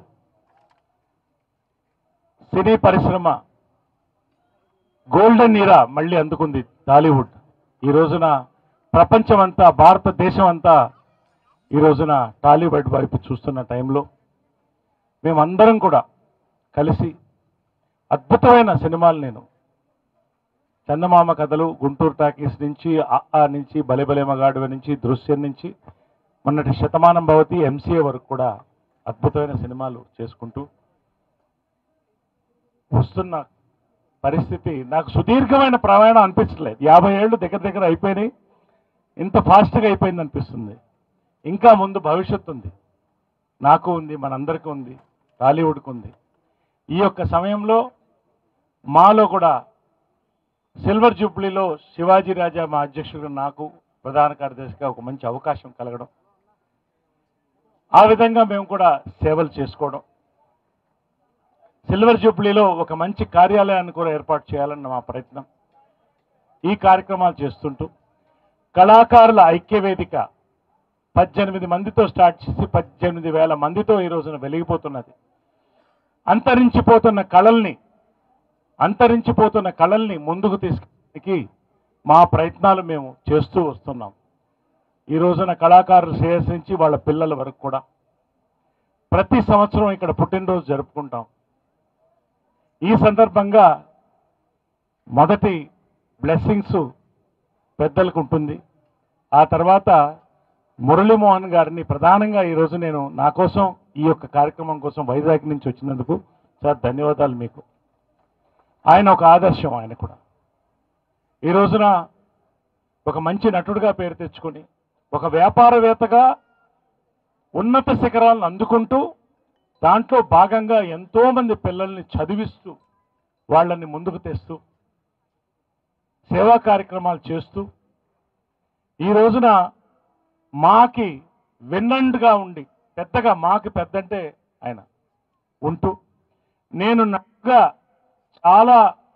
సినీ పరిశ్రమ గోల్డెన్ ఈరా మళ్ళీ అందుకుంది టాలీవుడ్ ఈ రోజున ప్రపంచమంతా భారతదేశం అంతా ఈ రోజున టాలీవుడ్ వైపు చూస్తున్న టైంలో మేమందరం కూడా కలిసి అద్భుతమైన సినిమాలు నేను చందమామ కథలు గుంటూరు టాకీస్ నుంచి ఆ ఆ నుంచి బలెబలే మగాడువ నుంచి దృశ్యం నుంచి మొన్నటి శతమానం భవతి ఎంసీఏ వరకు కూడా అద్భుతమైన సినిమాలు చేసుకుంటూ వస్తున్న పరిస్థితి నాకు సుదీర్ఘమైన ప్రయాణం అనిపించలేదు యాభై ఏళ్ళు దగ్గర దగ్గర అయిపోయినాయి ఇంత ఫాస్ట్గా అయిపోయింది అనిపిస్తుంది ఇంకా ముందు భవిష్యత్తు ఉంది నాకు ఉంది మనందరికీ ఉంది టాలీవుడ్కి ఉంది ఈ యొక్క సమయంలో మాలో కూడా సిల్వర్ జూబ్లీలో శివాజీ రాజా మా అధ్యక్షుడు నాకు ప్రధాన కార్యదర్శిగా ఒక మంచి అవకాశం కలగడం ఆ విధంగా మేము కూడా సేవలు చేసుకోవడం సిల్వర్ జూబ్లీలో ఒక మంచి కార్యాలయాన్ని కూడా ఏర్పాటు చేయాలన్న మా ప్రయత్నం ఈ కార్యక్రమాలు చేస్తుంటూ కళాకారుల ఐక్య వేదిక పద్దెనిమిది మందితో స్టార్ట్ చేసి పద్దెనిమిది వేల మందితో ఈ రోజున వెలిగిపోతున్నది అంతరించిపోతున్న కళల్ని అంతరించిపోతున్న కళల్ని ముందుకు తీసుకు మా ప్రయత్నాలు మేము చేస్తూ వస్తున్నాం ఈ రోజున కళాకారులు శ్రేయస్ నుంచి వాళ్ళ పిల్లల వరకు కూడా ప్రతి సంవత్సరం ఇక్కడ పుట్టినరోజు జరుపుకుంటాం ఈ సందర్భంగా మొదటి బ్లెస్సింగ్స్ పెద్దలకు ఉంటుంది ఆ తర్వాత మురళీమోహన్ గారిని ప్రధానంగా ఈరోజు నేను నా కోసం ఈ యొక్క కార్యక్రమం కోసం వైజాగ్ నుంచి వచ్చినందుకు సార్ ధన్యవాదాలు మీకు ఆయన ఒక ఆదర్శం ఆయన కూడా ఈ రోజున ఒక మంచి నటుడిగా పేరు తెచ్చుకొని ఒక వ్యాపారవేత్తగా ఉన్నత శిఖరాలను అందుకుంటూ దాంట్లో భాగంగా ఎంతోమంది పిల్లల్ని చదివిస్తూ వాళ్ళని ముందుకు తెస్తూ సేవా కార్యక్రమాలు చేస్తూ ఈ రోజున మాకి విన్నండ్గా ఉండి పెద్దగా మాకి పెద్దంటే ఆయన ఉంటూ నేను నటుగా చాలా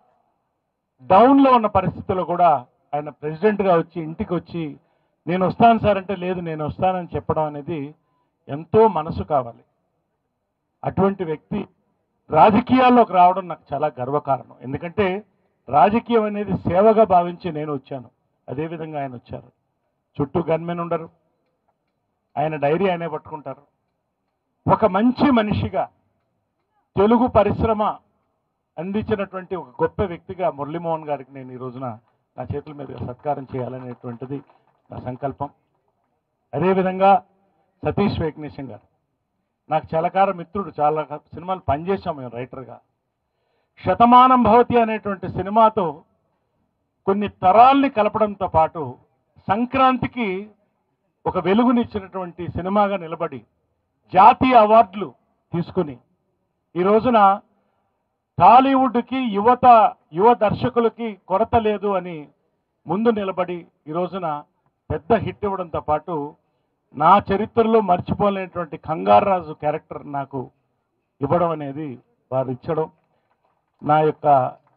డౌన్లో ఉన్న పరిస్థితుల్లో కూడా ఆయన ప్రెసిడెంట్గా వచ్చి ఇంటికి వచ్చి నేను వస్తాను సార్ అంటే లేదు నేను వస్తానని చెప్పడం అనేది ఎంతో మనసు కావాలి అటువంటి వ్యక్తి రాజకీయాల్లోకి రావడం నాకు చాలా గర్వకారణం ఎందుకంటే రాజకీయం అనేది సేవగా భావించి నేను వచ్చాను అదేవిధంగా ఆయన వచ్చారు చుట్టూ గన్మెన్ ఉండరు ఆయన డైరీ ఆయనే పట్టుకుంటారు ఒక మంచి మనిషిగా తెలుగు పరిశ్రమ అందించినటువంటి ఒక గొప్ప వ్యక్తిగా మురళీమోహన్ గారికి నేను ఈ రోజున నా చేతుల మీద సత్కారం చేయాలనేటువంటిది నా సంకల్పం అదేవిధంగా సతీష్ వేగ్నేశం గారు నాకు చలకార మిత్రుడు చాలా సినిమాలు పనిచేశాం మేము రైటర్గా శతమానం భవతి అనేటువంటి సినిమాతో కొన్ని తరాల్ని కలపడంతో పాటు సంక్రాంతికి ఒక వెలుగునిచ్చినటువంటి సినిమాగా నిలబడి జాతీయ అవార్డులు తీసుకుని ఈ రోజున టాలీవుడ్కి యువత యువ దర్శకులకి కొరత లేదు అని ముందు నిలబడి ఈ రోజున పెద్ద హిట్ ఇవ్వడంతో పాటు నా చరిత్రలో మర్చిపోలేనటువంటి కంగారాజు క్యారెక్టర్ నాకు ఇవ్వడం అనేది వారు ఇచ్చడం నా యొక్క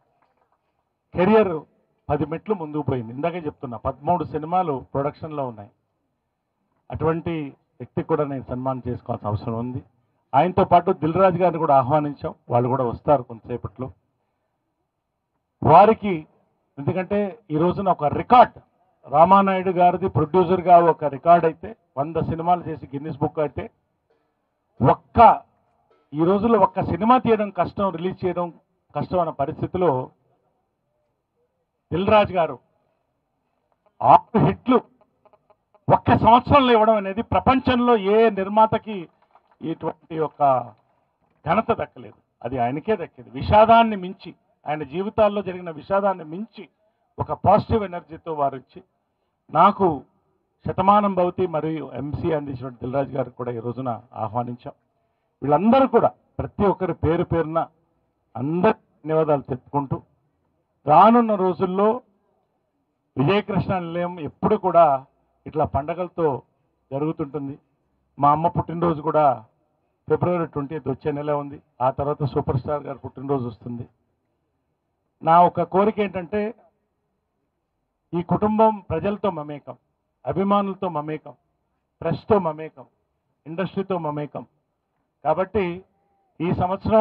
కెరియర్ పది మెట్లు ముందుకు పోయింది ఇందాకే చెప్తున్నా పదమూడు సినిమాలు ప్రొడక్షన్లో ఉన్నాయి అటువంటి వ్యక్తికి కూడా నేను సన్మానం చేసుకోవాల్సిన అవసరం ఉంది ఆయనతో పాటు దిల్ రాజు గారిని కూడా ఆహ్వానించాం వాళ్ళు కూడా వస్తారు కొంతసేపట్లో వారికి ఎందుకంటే ఈ రోజున ఒక రికార్డ్ రామానాయుడు గారిది ప్రొడ్యూసర్గా ఒక రికార్డ్ అయితే వంద సినిమాలు చేసి గిన్నిస్ బుక్ అయితే ఒక్క ఈ రోజుల్లో ఒక్క సినిమా తీయడం కష్టం రిలీజ్ చేయడం కష్టం అన్న పరిస్థితిలో దిల్ రాజు గారు ఆరు హిట్లు ఒక్క సంవత్సరంలో ఇవ్వడం అనేది ప్రపంచంలో ఏ నిర్మాతకి ఇటువంటి ఒక ఘనత దక్కలేదు అది ఆయనకే దక్కింది విషాదాన్ని మించి ఆయన జీవితాల్లో జరిగిన విషాదాన్ని మించి ఒక పాజిటివ్ ఎనర్జీతో వారు ఇచ్చి నాకు శతమానం భవతి మరియు ఎంసీ అందించిన దిల్రాజు గారికి కూడా ఈ రోజున ఆహ్వానించాం వీళ్ళందరూ కూడా ప్రతి ఒక్కరి పేరు పేరున అందరి ధన్యవాదాలు చెప్పుకుంటూ రానున్న రోజుల్లో విజయకృష్ణ నిలయం ఎప్పుడు కూడా ఇట్లా పండగలతో జరుగుతుంటుంది మా అమ్మ పుట్టినరోజు కూడా ఫిబ్రవరి ట్వంటీ వచ్చే నెల ఉంది ఆ తర్వాత సూపర్ స్టార్ గారు పుట్టినరోజు వస్తుంది నా ఒక కోరిక ఏంటంటే ఈ కుటుంబం ప్రజలతో మమేకం అభిమానులతో మమేకం ప్రెస్తో మమేకం ఇండస్ట్రీతో మమేకం కాబట్టి ఈ సంవత్సరం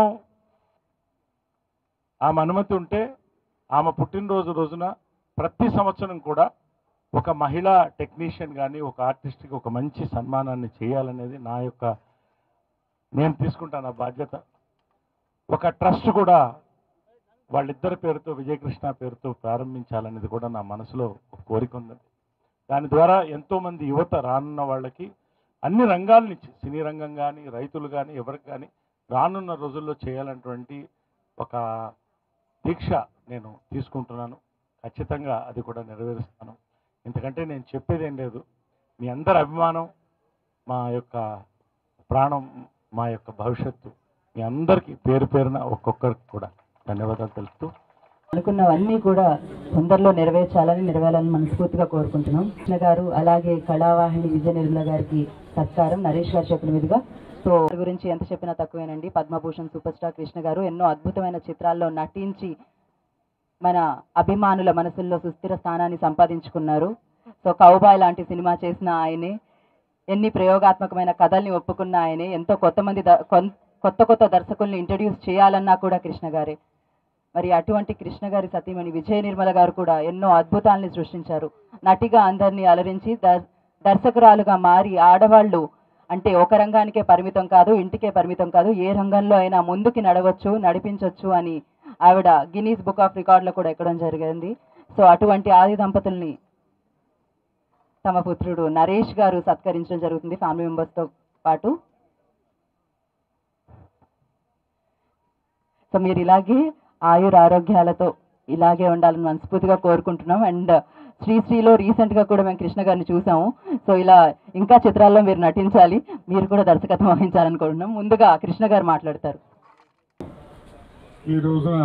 ఆమె అనుమతి ఉంటే ఆమె పుట్టినరోజు రోజున ప్రతి సంవత్సరం కూడా ఒక మహిళా టెక్నీషియన్ కానీ ఒక ఆర్టిస్ట్కి ఒక మంచి సన్మానాన్ని చేయాలనేది నా యొక్క నేను తీసుకుంటాను ఆ బాధ్యత ఒక ట్రస్ట్ కూడా వాళ్ళిద్దరి పేరుతో విజయకృష్ణ పేరుతో ప్రారంభించాలనేది కూడా నా మనసులో ఒక కోరిక ఉంది దాని ద్వారా ఎంతోమంది యువత రానున్న వాళ్ళకి అన్ని రంగాల నుంచి సినీ రంగం కానీ రైతులు కానీ ఎవరికి కానీ రానున్న రోజుల్లో చేయాలన్నటువంటి ఒక దీక్ష నేను తీసుకుంటున్నాను ఖచ్చితంగా అది కూడా నెరవేరుస్తాను ఎందుకంటే నేను చెప్పేది ఏం లేదు మీ అందరి అభిమానం మా యొక్క ప్రాణం మా యొక్క భవిష్యత్తు మీ అందరికీ పేరు పేరున ఒక్కొక్కరికి కూడా ధన్యవాదాలు తెలుపుతూ అనుకున్నవన్నీ కూడా తొందరలో నెరవేర్చాలని నెరవేరాలని మనస్ఫూర్తిగా కోరుకుంటున్నాం కృష్ణ గారు అలాగే కళావాహిని విజయ నిర్మల గారికి సత్కారం నరేష్ గారు చెప్పిన మీదుగా సో వారి గురించి ఎంత చెప్పినా తక్కువేనండి పద్మభూషణ్ సూపర్ స్టార్ కృష్ణ గారు ఎన్నో అద్భుతమైన చిత్రాల్లో నటించి మన అభిమానుల మనసుల్లో సుస్థిర స్థానాన్ని సంపాదించుకున్నారు సో కౌబాయ్ లాంటి సినిమా చేసిన ఆయనే ఎన్ని ప్రయోగాత్మకమైన కథల్ని ఒప్పుకున్న ఆయనే ఎంతో కొత్త మంది ద- కొన్- కొత్త కొత్త దర్శకుల్ని ఇంట్రడ్యూస్ చేయాలన్నా కూడా కృష్ణ గారే మరి అటువంటి కృష్ణ గారి సతీమణి విజయ నిర్మల గారు కూడా ఎన్నో అద్భుతాల్ని సృష్టించారు నటిగా అందరినీ అలరించి దర్- దర్శకురాలుగా మారి ఆడవాళ్ళు అంటే ఒక రంగానికే పరిమితం కాదు ఇంటికే పరిమితం కాదు ఏ రంగంలో అయినా ముందుకి నడవచ్చు నడిపించవచ్చు అని ఆవిడ గిన్నీస్ బుక్ ఆఫ్ రికార్డులో కూడా ఎక్కడం జరిగింది సో అటువంటి ఆది దంపతుల్ని తమ పుత్రుడు నరేష్ గారు సత్కరించడం జరుగుతుంది ఫ్యామిలీ మెంబర్స్తో పాటు సో మీరు ఇలాగే ఆయుర ఆరోగ్యాలతో ఇలాగే ఉండాలని మనస్ఫూర్తిగా కోరుకుంటున్నాం అండ్ శ్రీశ్రీలో రీసెంట్గా కూడా మేము కృష్ణ గారిని చూసాము సో ఇలా ఇంకా చిత్రాల్లో మీరు నటించాలి మీరు కూడా దర్శకత్వం వహించాలనుకుంటున్నాం ముందుగా కృష్ణ గారు మాట్లాడతారు ఈ రోజున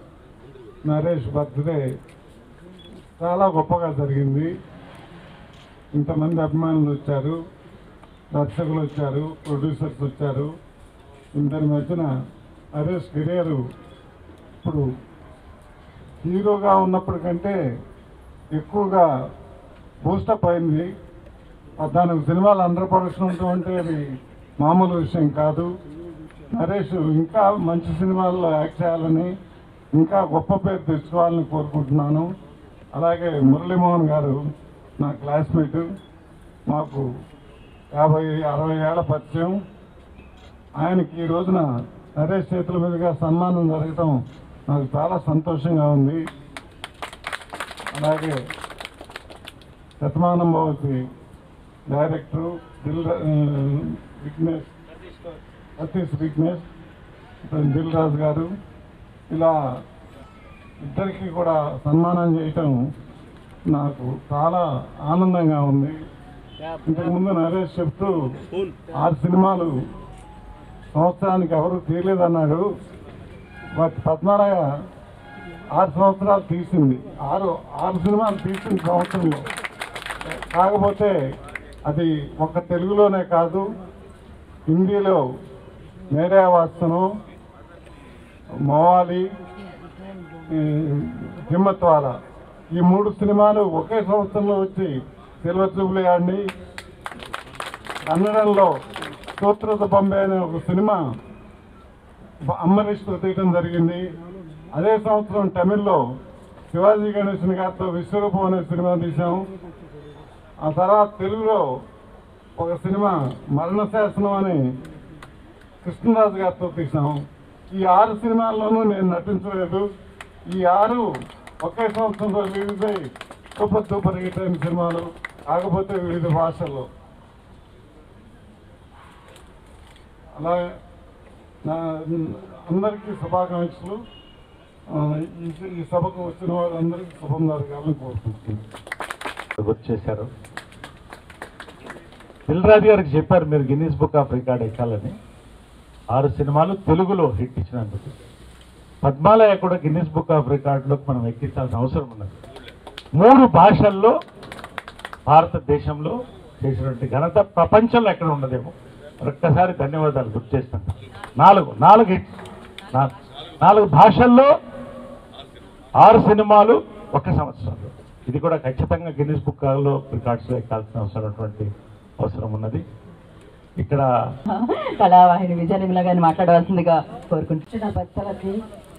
నరేష్ బర్త్డే చాలా గొప్పగా జరిగింది ఇంతమంది అభిమానులు వచ్చారు దర్శకులు వచ్చారు ప్రొడ్యూసర్స్ వచ్చారు ఇందరి మధ్యన నరేష్ కెరియర్ ఇప్పుడు హీరోగా ఉన్నప్పటికంటే ఎక్కువగా బూస్టప్ అయింది పద్నాలుగు సినిమాలు అండర్ ప్రొడక్షన్ ఉండటం అంటే అది మామూలు విషయం కాదు నరేష్ ఇంకా మంచి సినిమాల్లో యాక్ట్ చేయాలని ఇంకా గొప్ప పేరు తెచ్చుకోవాలని కోరుకుంటున్నాను అలాగే మురళీమోహన్ గారు నా క్లాస్మేట్ మాకు యాభై అరవై ఏళ్ల పరిచయం ఆయనకి ఈ రోజున నరేష్ చేతుల మీదుగా సన్మానం జరగటం నాకు చాలా సంతోషంగా ఉంది అలాగే శతమానం భవతి డైరెక్టరు దిల్ విఘ్నేష్ సతీష్ విఘ్నేష్ ఇతను దిల్ రాజు గారు ఇలా ఇద్దరికి కూడా సన్మానం చేయటం నాకు చాలా ఆనందంగా ఉంది ఇంతకుముందు నరేష్ చెప్తూ ఆరు సినిమాలు సంవత్సరానికి ఎవరు తీయలేదన్నాడు బట్ పద్మరాయ ఆరు సంవత్సరాలు తీసింది ఆరు ఆరు సినిమాలు తీసింది సంవత్సరంలో కాకపోతే అది ఒక తెలుగులోనే కాదు హిందీలో మేరే వాస్తను మోవాలి ఈ హిమ్మత్వాల ఈ మూడు సినిమాలు ఒకే సంవత్సరంలో వచ్చి సిల్వర్ జూబ్లీ ఆడిని కన్నడంలో సూత్రత బొంబే అనే ఒక సినిమా అమ్మరీష్తో తీయటం జరిగింది అదే సంవత్సరం తమిళ్లో శివాజీ గణేశన్ గారితో విశ్వరూపం అనే సినిమా తీశాం ఆ తర్వాత తెలుగులో ఒక సినిమా మరణ శాసనం అని కృష్ణరాజు గారితో తీసాం ఈ ఆరు సినిమాల్లోనూ నేను నటించలేదు ఈ ఆరు ఒకే సంవత్సరంలో రిలీజ్ అయ్యి సూపర్ సూపర్ హిట్ అయిన సినిమాలు కాకపోతే వివిధ భాషల్లో అలాగే నా అందరికీ శుభాకాంక్షలు ఆ, ఈ ఈ సభకు వచ్చిన వాళ్ళందరికీ శుభం జరగాలని కోరుకుంటున్నాను గుర్తు చేశారు దిల్రాజు గారికి చెప్పారు మీరు గిన్నీస్ బుక్ ఆఫ్ రికార్డ్ ఎక్కాలని ఆరు సినిమాలు తెలుగులో హిట్ ఇచ్చినందుకు పద్మాలయ కూడా గిన్నీస్ బుక్ ఆఫ్ రికార్డులోకి మనం ఎక్కించాల్సిన అవసరం ఉన్నది మూడు భాషల్లో భారతదేశంలో చేసినటువంటి ఘనత ప్రపంచంలో ఎక్కడ ఉండదేమో ఒక్కసారి ధన్యవాదాలు గుర్తు చేస్తాను నాలుగు నాలుగు హిట్స్ నా- నాలుగు భాషల్లో ఆరు సినిమాలు ఒక సంవత్సరంలో ఇది కూడా ఖచ్చితంగా గిన్నీస్ బుక్ లో రికార్డ్స్ ఎక్కాల్సిన అవసరమైనటువంటి అవసరం ఉన్నది ఇక్కడ కళావాహిని విజయ నిర్మల గారిని మాట్లాడవలసిందిగా కోరుకుంటున్నాను చిన్న భక్తులకి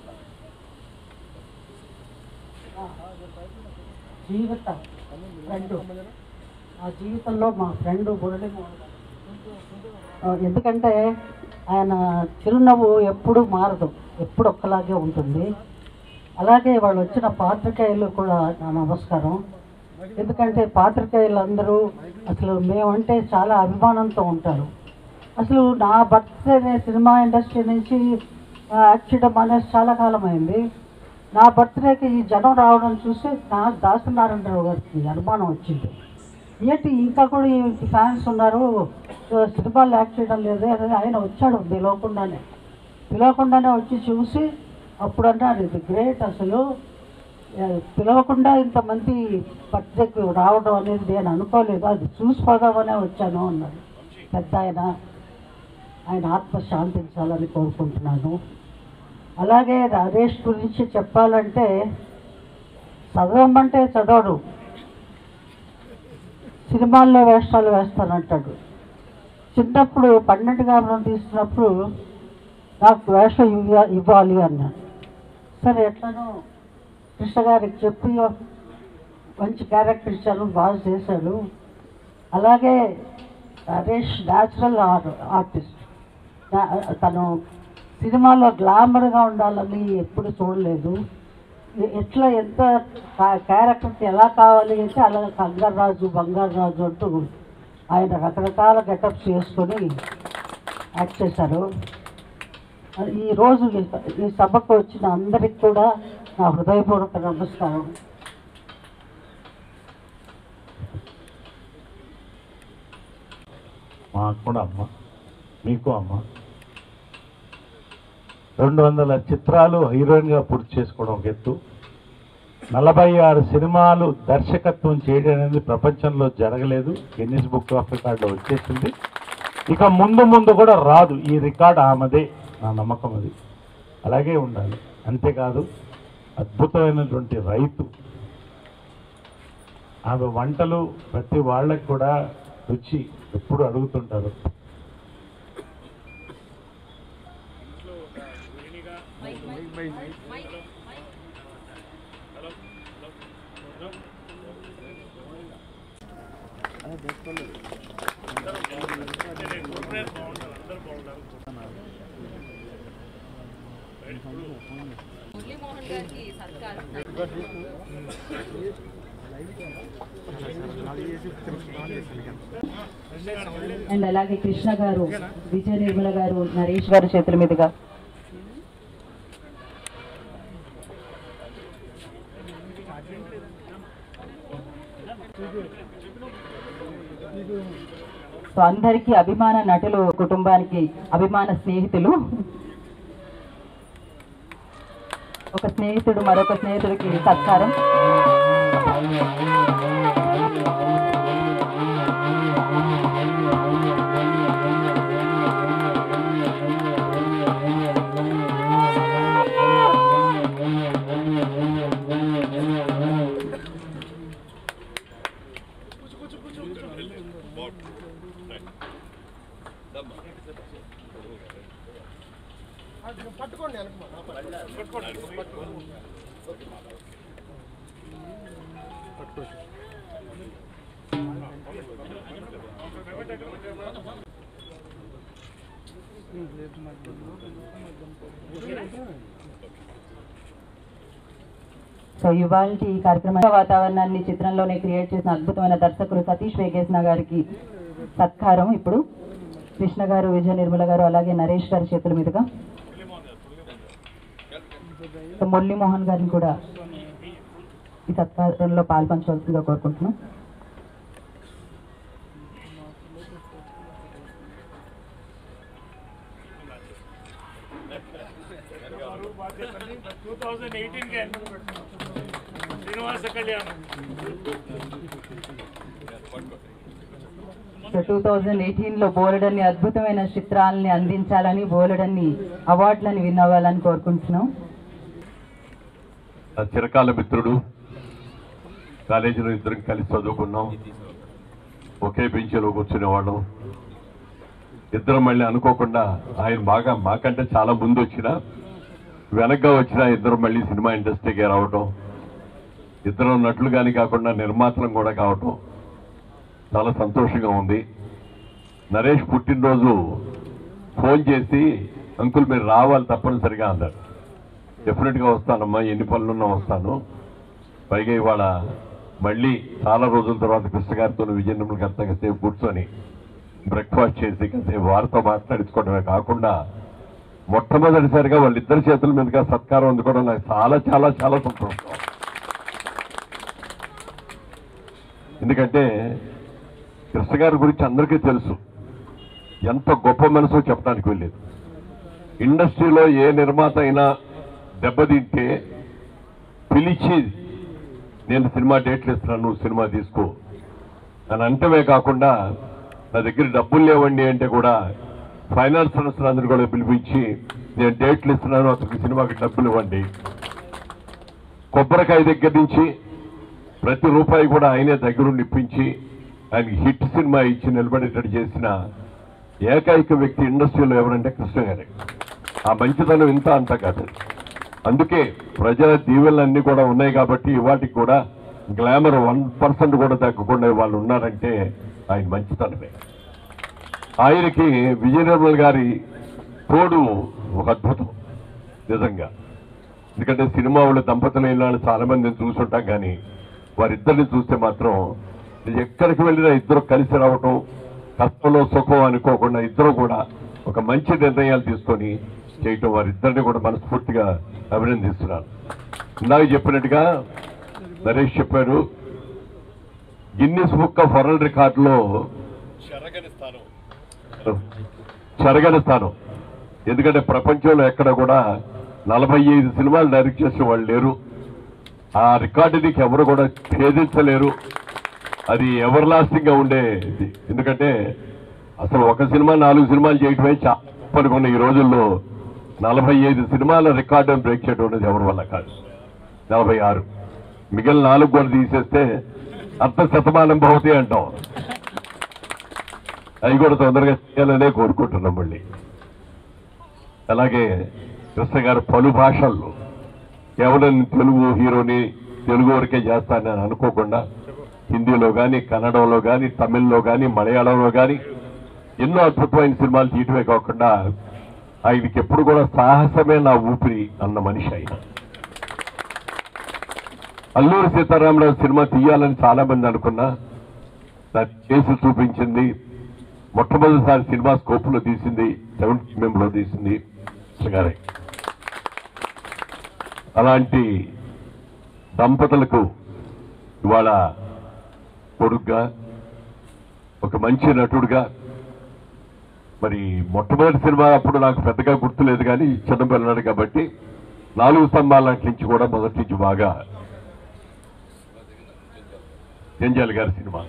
జీవిత ఫ్రెండ్ ఆ జీవితంలో మా ఫ్రెండ్ మురళి ఎందుకంటే ఆయన చిరునవ్వు ఎప్పుడు మారదు ఎప్పుడు ఒక్కలాగే ఉంటుంది అలాగే వాళ్ళు వచ్చిన పాత్రికేయులు కూడా నా నమస్కారం ఎందుకంటే పాత్రికేయులు అందరూ అసలు మేమంటే చాలా అభిమానంతో ఉంటారు అసలు నా బర్త్డే సినిమా ఇండస్ట్రీ నుంచి ఆ, యాక్ట్ చేయడం అనేసి చాలా కాలం అయింది నా బర్త్డేకి ఈ జనం రావడం చూసి నా దాసనారాయణరావు గారికి అనుమానం వచ్చింది ఏంటి ఇంకా కూడా ఈ ఫ్యాన్స్ ఉన్నారు ఆ, సినిమాలు యాక్ట్ చేయడం లేదే అని ఆయన వచ్చాడు పిలవకుండానే పిలవకుండానే వచ్చి చూసి అప్పుడు అన్నారు ఇది గ్రేట్ అసలు ఆ, పిలవకుండా ఇంతమంది బర్త్డేకి రావడం అనేది నేను అనుకోలేదు అది చూసిపోదామనే వచ్చాను అన్నాడు పెద్ద ఆయన ఆయన ఆత్మ శాంతించాలని కోరుకుంటున్నాను అలాగే నరేష్ గురించి చెప్పాలంటే చదవమంటే చదవడు సినిమాల్లో వేషాలు వేస్తానంటాడు చిన్నప్పుడు పన్నెండు గారు తీస్తున్నప్పుడు నాకు వేషం ఇవ్వ ఇవ్వాలి అన్నాడు సరే ఎట్లనో కృష్ణ గారికి చెప్పి మంచి క్యారెక్టర్ ఇచ్చాను బాగా చేశాడు అలాగే నరేష్ న్యాచురల్ ఆర్టిస్ట్ తను సినిమాలో గ్లామర్గా ఉండాలని ఎప్పుడు చూడలేదు ఎ- ఎట్లా ఎంత క్యారెక్టర్కి ఎలా కావాలి అంటే అలా కంగారాజు బంగారాజు అంటూ ఆయన రకరకాల గెటప్స్ చేసుకొని యాక్ట్ చేశారు ఈ రోజు ఈ- ఈ సభకు వచ్చిన అందరికి కూడా నా హృదయపూర్వక నమస్కారం మాకు కూడా అమ్మ మీకు అమ్మ రెండు వందల చిత్రాలు హీరోయిన్గా పూర్తి చేసుకోవడం ఒక ఎత్తు నలభై ఆరు సినిమాలు దర్శకత్వం చేయడం అనేది ప్రపంచంలో జరగలేదు గిన్నిస్ బుక్ ఆఫ్ రికార్డులో వచ్చేసింది ఇక ముందు ముందు కూడా రాదు ఈ రికార్డ్ ఆమెదే నా నమ్మకం అది అలాగే ఉండాలి అంతేకాదు అద్భుతమైనటువంటి రైతు ఆమె వంటలు ప్రతి వాళ్ళకి కూడా రుచి ఎప్పుడు అడుగుతుంటారు అండ్ అలాగే కృష్ణ గారు విజయ నిర్మల గారు నరేష్ గారు చేతుల మీదుగా సో అందరికీ అభిమాన నటులు కుటుంబానికి అభిమాన స్నేహితులు ఒక స్నేహితుడు మరొక స్నేహితుడికి సత్కారం సో ఇవాళ ఈ కార్యక్రమం వాతావరణాన్ని చిత్రంలోనే క్రియేట్ చేసిన అద్భుతమైన దర్శకుడు సతీష్ వేగేసిన గారికి సత్కారం ఇప్పుడు కృష్ణ గారు విజయ నిర్మల గారు అలాగే నరేష్ గారి చేతుల మీదుగా సో మురళీమోహన్ గారిని కూడా ఈ సత్కారంలో పాల్పంచవలసిందిగా కోరుకుంటున్నాం టూ థౌజండ్ ఎయిటీన్ కే Srinivasa Kalyanam so two thousand ఎయిటీన్లో బోలెడన్ని అద్భుతమైన చిత్రాలని అందించాలని బోలెడన్ని అవార్డులని విన్ అవ్వాలని కోరుకుంటున్నాం నా చిరకాల మిత్రుడు కాలేజీలో ఇద్దరం కలిసి చదువుకున్నాం ఒకే బెంచ్లో కూర్చునేవాళ్ళం ఇద్దరం మళ్ళీ అనుకోకుండా ఆయన బాగా మాకంటే చాలా ముందు వచ్చిన వెనక్గా వచ్చిన ఇద్దరం మళ్ళీ సినిమా ఇండస్ట్రీకి రావటం ఇద్దరం నటులు కానీ కాకుండా నిర్మాతలం కూడా కావటం చాలా సంతోషంగా ఉంది నరేష్ పుట్టినరోజు ఫోన్ చేసి అంకుల్ మీరు రావాలి తప్పనిసరిగా అన్నాడు డెఫినెట్గా వస్తానమ్మా ఎన్ని పనులున్నా వస్తాను పైగా ఇవాళ మళ్ళీ చాలా రోజుల తర్వాత కృష్ణ గారితో విజయనగరం గారితో కాసేపు కూర్చొని బ్రేక్ఫాస్ట్ చేసి కాసేపు వారితో మాట్లాడించుకోవడమే కాకుండా మొట్టమొదటిసారిగా వాళ్ళిద్దరి చేతుల మీదుగా సత్కారం అందుకోవడం నాకు చాలా చాలా చాలా సంతోషం ఎందుకంటే కృష్ణ గారి గురించి అందరికీ తెలుసు ఎంత గొప్ప మనసో చెప్పడానికి వెళ్ళేది ఇండస్ట్రీలో ఏ నిర్మాత అయినా దెబ్బతింటే పిలిచి నేను సినిమా డేట్లు ఇస్తున్నాను నువ్వు సినిమా తీసుకో అని అంటమే కాకుండా నా దగ్గర డబ్బులు లేవండి అంటే కూడా ఫైనాన్స్ అందరూ కూడా పిలిపించి నేను డేట్లు ఇస్తున్నాను అతనికి సినిమాకి డబ్బులు ఇవ్వండి కొబ్బరికాయ దగ్గర నుంచి ప్రతి రూపాయి కూడా ఆయనే దగ్గరుండి ఇప్పించి ఆయనకి హిట్ సినిమా ఇచ్చి నిలబడేటట్టు చేసిన ఏకైక వ్యక్తి ఇండస్ట్రీలో ఎవరంటే కృష్ణ గారే ఆ మంచితనం ఇంత అంత కాదు అందుకే ప్రజల దీవెనలన్నీ కూడా ఉన్నాయి కాబట్టి వాటికి కూడా గ్లామర్ వన్ పర్సెంట్ కూడా తగ్గకుండా వాళ్ళు ఉన్నారంటే ఆయన మంచితనమే ఆయనకి విజయ నిర్మల్ గారి తోడు ఒక అద్భుతం నిజంగా ఎందుకంటే సినిమా వాళ్ళు దంపతులు వెళ్ళాలని చాలా మందిని చూసుంటాం కానీ వారిద్దరిని చూస్తే మాత్రం ఎక్కడికి వెళ్ళినా ఇద్దరు కలిసి రావటం కష్టంలో సుఖం అనుకోకుండా ఇద్దరు కూడా ఒక మంచి నిర్ణయాలు తీసుకొని చేయటం వారిద్దరిని కూడా మనస్ఫూర్తిగా అభినందిస్తున్నాను ఇందాక చెప్పినట్టుగా నరేష్ చెప్పారు గిన్నిస్ బుక్ ఆఫ్ వరల్డ్ రికార్డులో చెరగని స్థానం చెరగని స్థానం ఎందుకంటే ప్రపంచంలో ఎక్కడ కూడా నలభై ఐదు సినిమాలు డైరెక్ట్ చేసిన వాళ్ళు లేరు ఆ రికార్డుని ఎవరు కూడా ఛేదించలేరు అది ఎవర్ లాస్టింగ్ గా ఉండేది ఎందుకంటే అసలు ఒక సినిమా నాలుగు సినిమాలు చేయటమే చాలా అనుకున్న ఈ రోజుల్లో నలభై ఐదు సినిమాల రికార్డును బ్రేక్ చేయడం అనేది ఎవరి వల్ల కాదు నలభై ఆరు మిగిలిన నాలుగు కూడా తీసేస్తే అర్థ శతమానం భవతి అంటాం అవి కూడా తొందరగా చేయాలనే కోరుకుంటున్నాం మళ్ళీ అలాగే కృష్ణ గారు పలు భాషల్లో కేవలం తెలుగు హీరోని తెలుగు వరకే చేస్తానని అనుకోకుండా హిందీలో కానీ కన్నడంలో కానీ తమిళ్లో కానీ మలయాళంలో కానీ ఎన్నో అద్భుతమైన సినిమాలు తీయటమే కాకుండా ఆయనకి ఎప్పుడు కూడా సాహసమే నా ఊపిరి అన్న మనిషి ఆయన అల్లూరి సీతారామరాజు సినిమా తీయాలని చాలా మంది అనుకున్నా దాన్ని చేసి చూపించింది మొట్టమొదటిసారి సినిమా స్కోప్ లో తీసింది సెవెంత్ ఎంఎం లో తీసింది గారే అలాంటి దంపతులకు ఇవాళ కొడుగ్గా ఒక మంచి నటుడుగా మరి మొట్టమొదటి సినిమా అప్పుడు నాకు పెద్దగా గుర్తులేదు కానీ చిన్నపిల్లడు కాబట్టి నాలుగు స్తంభాల నుంచి కూడా మొదటి నుంచి బాగా జంజాల్ గారి సినిమా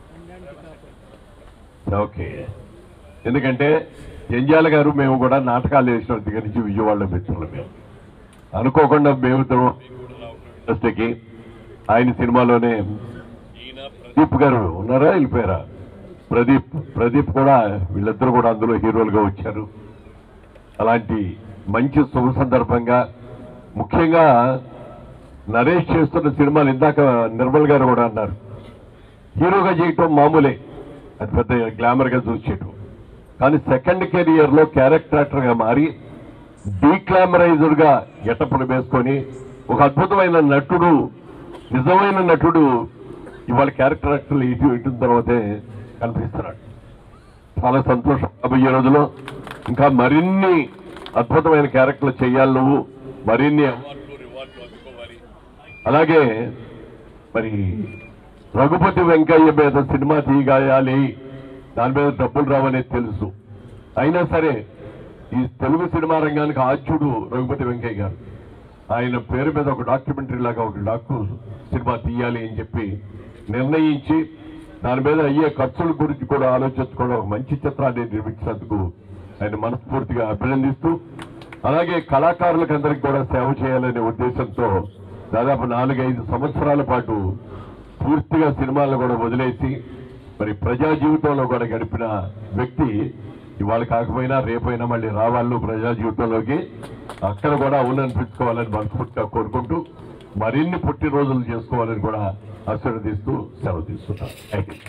ఓకే ఎందుకంటే జంజాల గారు మేము కూడా నాటకాలు వేసిన దగ్గర నుంచి విజయవాడలో మిత్రులు మేము అనుకోకుండా మేము ఇండస్ట్రీకి ఆయన సినిమాలోనే ప్రదీప్ గారు ఉన్నారా వెళ్ళిపోయారా ప్రదీప్ ప్రదీప్ కూడా వీళ్ళిద్దరూ కూడా అందులో హీరోలుగా వచ్చారు అలాంటి మంచి శుభ సందర్భంగా ముఖ్యంగా నరేష్ చేస్తున్న సినిమాలు ఇందాక నిర్మల్ గారు కూడా అన్నారు హీరోగా చేయటం మామూలే అది పెద్ద గ్లామర్ గా చూసేయటం కానీ సెకండ్ కెరియర్ లో క్యారెక్టర్ యాక్టర్ గా మారి డీక్లామరైజర్ గా గెటప్పులు వేసుకొని ఒక అద్భుతమైన నటుడు నిజమైన నటుడు ఇవాళ క్యారెక్టర్ యాక్టర్లు ఇటు ఇటు తర్వాతే కనిపిస్తున్నాడు చాలా సంతోషం రాబోయే రోజులో ఇంకా మరిన్ని అద్భుతమైన క్యారెక్టర్లు చేయాలి నువ్వు మరిన్ని అవార్డులు రివార్డులు అందుకోవాలి అలాగే మరి రఘుపతి వెంకయ్య మీద సినిమా తీయగాయాలి దాని మీద డబ్బులు రావనేది తెలుసు అయినా సరే ఈ తెలుగు సినిమా రంగానికి ఆద్యుడు రఘుపతి వెంకయ్య గారు ఆయన పేరు మీద ఒక డాక్యుమెంటరీ లాగా ఒక డాక్టర్ సినిమా తీయాలి అని చెప్పి నిర్ణయించి దాని మీద అయ్యే ఖర్చుల గురించి కూడా ఆలోచించుకోవడం ఒక మంచి చిత్రాన్ని నిర్మించినందుకు ఆయన మనస్ఫూర్తిగా అభినందిస్తూ అలాగే కళాకారులకు అందరికి కూడా సేవ చేయాలనే ఉద్దేశంతో దాదాపు నాలుగైదు సంవత్సరాల పాటు పూర్తిగా సినిమాలను కూడా వదిలేసి మరి ప్రజా జీవితంలో కూడా గడిపిన వ్యక్తి ఇవాళ కాకపోయినా రేపైనా మళ్ళీ రావాళ్ళు ప్రజా జీవితంలోకి అక్కడ కూడా అవుననిపించుకోవాలని మనస్ఫూర్తిగా కోరుకుంటూ మరిన్ని పుట్టినరోజులు చేసుకోవాలని కూడా ఆశీర్వదిస్తూ సెలవు తీసుకుంటాం thank you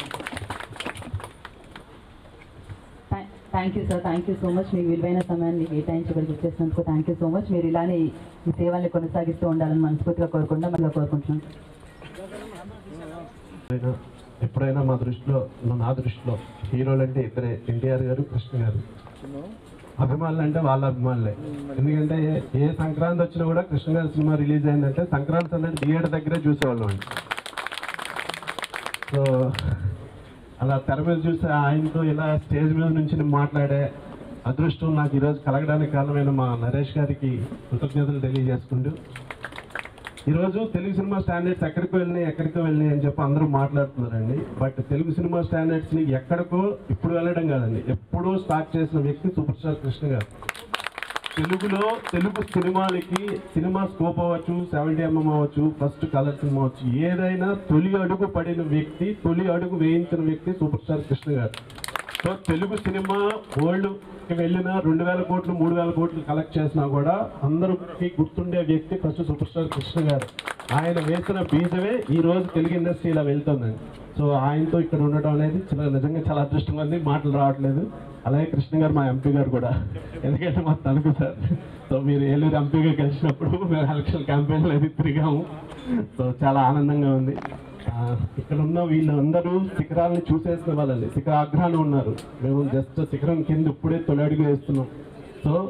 thank you sir thank you so much మీ విలువైన సమయాన్ని కేటాయించగలిగి ఇచ్చేసినందుకు థ్యాంక్ యూ సో మచ్ మీరు ఇలానే ఈ సేవల్ని కొనసాగిస్తూ ఉండాలని మనస్ఫూర్తిగా కోరుకుంటా మళ్ళీ కోరుకుంటున్నాను ఎప్పుడైనా ఎప్పుడైనా మా దృష్టిలో నా దృష్టిలో హీరోలు అంటే ఇద్దరే ఎన్టీఆర్ గారు కృష్ణ గారు అభిమానులు అంటే వాళ్ళ అభిమానులే ఎందుకంటే ఏ- ఏ సంక్రాంతి వచ్చినా కూడా కృష్ణ గారి సినిమా రిలీజ్ అయిందంటే సంక్రాంతి అనేది థియేటర్ దగ్గరే చూసేవాళ్ళం అండి సో అలా తెర మీద చూసి ఆయనతో ఇలా స్టేజ్ మీద నుంచి మాట్లాడే అదృష్టం నాకు ఈరోజు కలగడానికి కారణమైన మా నరేష్ గారికి కృతజ్ఞతలు తెలియజేసుకుంటూ ఈరోజు తెలుగు సినిమా స్టాండర్డ్స్ ఎక్కడికో వెళ్ళినాయి ఎక్కడికో వెళ్ళినాయి అని చెప్పి అందరూ మాట్లాడుతున్నారండి బట్ తెలుగు సినిమా స్టాండర్డ్స్ ని ఎక్కడికో ఇప్పుడు వెళ్ళడం కాదండి ఎప్పుడూ స్టార్ట్ చేసిన వ్యక్తి సూపర్ స్టార్ కృష్ణ గారు తెలుగులో తెలుగు సినిమాలకి సినిమా స్కోప్ అవ్వచ్చు సెవెంటీ ఎంఎం అవ్వచ్చు ఫస్ట్ కలర్ సినిమా అవ్వచ్చు ఏదైనా తొలి అడుగు పడిన వ్యక్తి తొలి అడుగు వేయించిన వ్యక్తి సూపర్ స్టార్ కృష్ణ గారు సో తెలుగు సినిమా వరల్డ్ వెళ్ళిన రెండు వేల కోట్లు మూడు వేల కోట్లు కలెక్ట్ చేసినా కూడా అందరికి గుర్తుండే వ్యక్తి ఫస్ట్ సూపర్ స్టార్ కృష్ణ గారు ఆయన వేసిన బీజమే ఈ రోజు తెలుగు ఇండస్ట్రీ ఇలా వెళ్తుందండి సో ఆయనతో ఇక్కడ ఉండడం అనేది చాలా నిజంగా చాలా అదృష్టంగా ఉంది మాటలు రావట్లేదు అలాగే కృష్ణ గారు మా ఎంపీ గారు కూడా ఎందుకంటే మా తణుకు సార్ సో మీరు ఏలూరు ఎంపీగా కలిసినప్పుడు మేము ఎలక్షన్ క్యాంపెయిన్లో అది తిరిగాము సో చాలా ఆనందంగా ఉంది ఆ, ఇక్కడ ఉన్న వీళ్ళందరూ శిఖరాలను చూసేసిన వాళ్ళండి శిఖరాగ్రహాన్ని ఉన్నారు మేము జస్ట్ శిఖరం కింద ఇప్పుడే తొలి అడుగు వేస్తున్నాం సో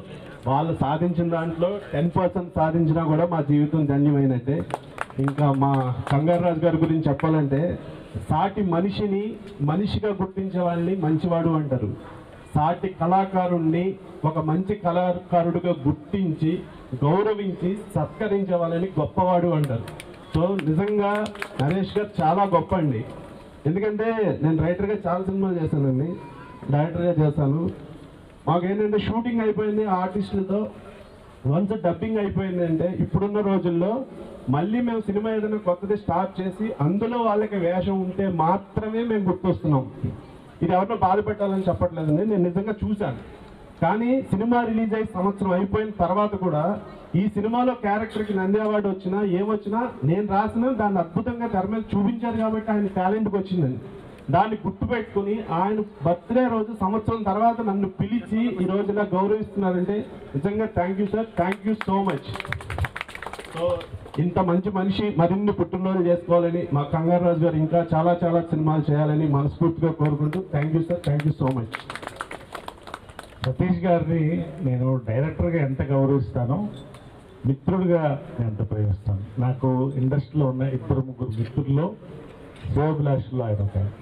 వాళ్ళు సాధించిన దాంట్లో టెన్ పర్సెంట్ సాధించినా కూడా మా జీవితం ధన్యమైనట్టే ఇంకా మా కంగారాజు గారి గురించి చెప్పాలంటే సాటి మనిషిని మనిషిగా గుర్తించే వాళ్ళని మంచివాడు అంటారు సాటి కళాకారుణ్ణి ఒక మంచి కళాకారుడిగా గుర్తించి గౌరవించి సత్కరించే వాళ్ళని గొప్పవాడు అంటారు సో నిజంగా నరేష్ గారు చాలా గొప్ప అండి ఎందుకంటే నేను రైటర్గా చాలా సినిమాలు చేశానండి డైరెక్టర్గా చేశాను మాకేంటంటే షూటింగ్ అయిపోయింది ఆర్టిస్టులతో వన్స్ డబ్బింగ్ అయిపోయింది అంటే ఇప్పుడున్న రోజుల్లో మళ్ళీ మేము సినిమా ఏదైనా కొత్తది స్టార్ట్ చేసి అందులో వాళ్ళకి వేషం ఉంటే మాత్రమే మేము గుర్తొస్తున్నాం ఇది ఎవరినో బాధ పెట్టాలని చెప్పట్లేదండి నేను నిజంగా చూశాను కానీ సినిమా రిలీజ్ అయ్యి సంవత్సరం అయిపోయిన తర్వాత కూడా ఈ సినిమాలో క్యారెక్టర్కి నంది అవార్డు వచ్చినా ఏమొచ్చినా నేను రాసిన దాన్ని అద్భుతంగా తెర మీద చూపించారు కాబట్టి ఆయన టాలెంట్కి వచ్చిందండి దాన్ని గుర్తుపెట్టుకుని ఆయన బర్త్డే రోజు సంవత్సరం తర్వాత నన్ను పిలిచి ఈ రోజు ఇలా గౌరవిస్తున్నారంటే నిజంగా thank you sir thank you so much so ఇంత మంచి మనిషి మరిన్ని పుట్టినరోజులు చేసుకోవాలని మా కంగారు రాజు గారు ఇంకా చాలా చాలా సినిమాలు చేయాలని మనస్ఫూర్తిగా కోరుకుంటూ thank you sir thank you so much Satish గారిని నేను డైరెక్టర్గా ఎంత గౌరవిస్తానో మిత్రుడిగా నేను ఎంత ప్రేమిస్తాను నాకు ఇండస్ట్రీలో ఉన్న ఇద్దరు ముగ్గురు మిత్రుల్లో శివభిలాషుల్లో ఆయన ఒక ఆయన.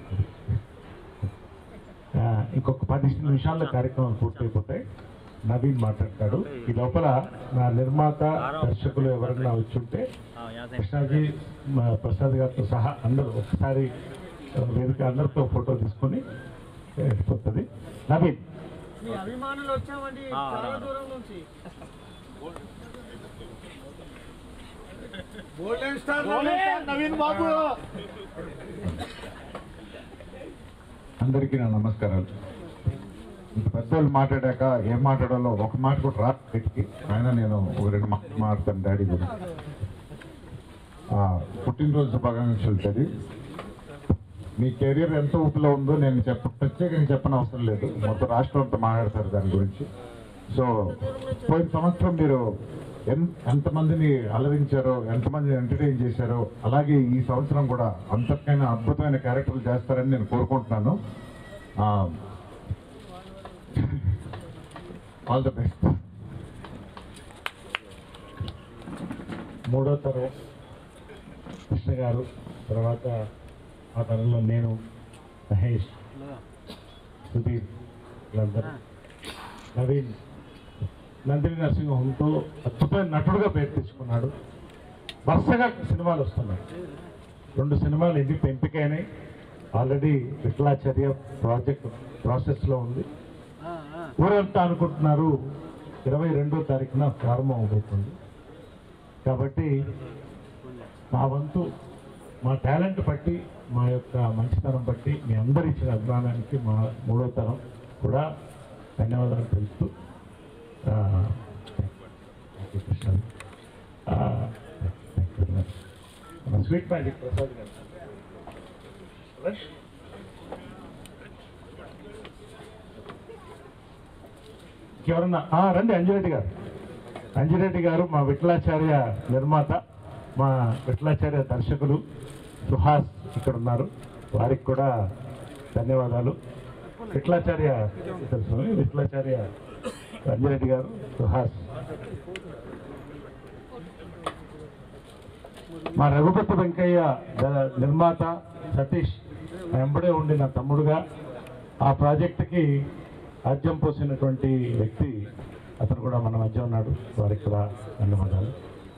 ఆ, ఇంకొక పది నిమిషాల్లో కార్యక్రమం పూర్తయిపోతాయి నవీన్ మాట్లాడతాడు ఈ లోపల నా నిర్మాత దర్శకులు ఎవరైనా వచ్చి ఉంటే కృష్ణాజీ మా ప్రసాద్ గారితో సహా అందరూ ఒకసారి ఆ, వేదిక అందరితో ఫోటో తీసుకొని వెళ్ళిపోతుంది నవీన్ మీ అభిమానులు వచ్చామండి చాలా దూరం నుంచి గోల్డెన్ స్టార్ నవీన్ బాబు అందరికీ నా నమస్కారాలు ఇంత పెద్దోళ్ళు మాట్లాడాక ఏం మాట్లాడాలో ఒక మాట కూడా రా పెట్టి ఆయన నేను ఒక రెండు మాటలు మాట్లాడతాను డాడీ గురించి ఆ, పుట్టినరోజు శుభాకాంక్షలు చదివి మీ కెరీర్ ఎంత ఊపిలో ఉందో నేను చెప్ప ప్రత్యేకంగా చెప్పని అవసరం లేదు మొత్తం రాష్ట్రం అంతా మాట్లాడతారు దాని గురించి సో పోయిన సంవత్సరం మీరు ఎన్ ఎంతమందిని అలరించారో ఎంతమందిని ఎంటర్టైన్ చేశారో అలాగే ఈ సంవత్సరం కూడా అంతకైనా అద్భుతమైన క్యారెక్టర్లు చేస్తారని నేను కోరుకుంటున్నాను ఆల్ ద బెస్ట్ మూడో తరం కృష్ణ గారు తర్వాత ఆ తరంలో నేను మహేష్ సుధీర్ వీళ్ళందరూ నవీన్ నందిని నరసింహంతో అద్భుతమైన నటుడుగా పేరు తెచ్చుకున్నాడు వరుసగా సినిమాలు వస్తున్నాయి రెండు సినిమాలు ఎందుకు ఎంపికైనాయి ఆల్రెడీ విఠలాచార్య ప్రాజెక్ట్ ప్రాసెస్లో ఉంది ఊరంతా అనుకుంటున్నారు ఇరవై రెండో తారీఖున ప్రారంభం అవబోతుంది కాబట్టి మా వంతు మా టాలెంట్ బట్టి మా యొక్క మంచితనం బట్టి మీ అందరు ఇచ్చిన అభిమానానికి మా మూడో తరం కూడా ధన్యవాదాలు తెలుపుతూ ఆ, thank you, కృష్ణ. ఆ, thank you very much. మన sweet magic Prasad garu rush. ఇంకెవరన్నా ఆ, రండి అంజిరెడ్డి గారు అంజిరెడ్డి గారు మా విఠలాచార్య నిర్మాత మా విఠలాచార్య దర్శకులు సుహాస్ ఇక్కడ ఉన్నారు వారికి కూడా ధన్యవాదాలు విఠలాచార్య తెలుసు విఠలాచార్య అంజిరెడ్డి గారు సుహాస్ మా రఘుపతి వెంకయ్య ద- నిర్మాత సతీష్ నా వెంబడే ఉండి నా తమ్ముడుగా ఆ ప్రాజెక్టుకి ఆద్యం పోసినటువంటి వ్యక్తి అతను కూడా మన మధ్య ఉన్నాడు వారికి కూడా ధన్యవాదాలు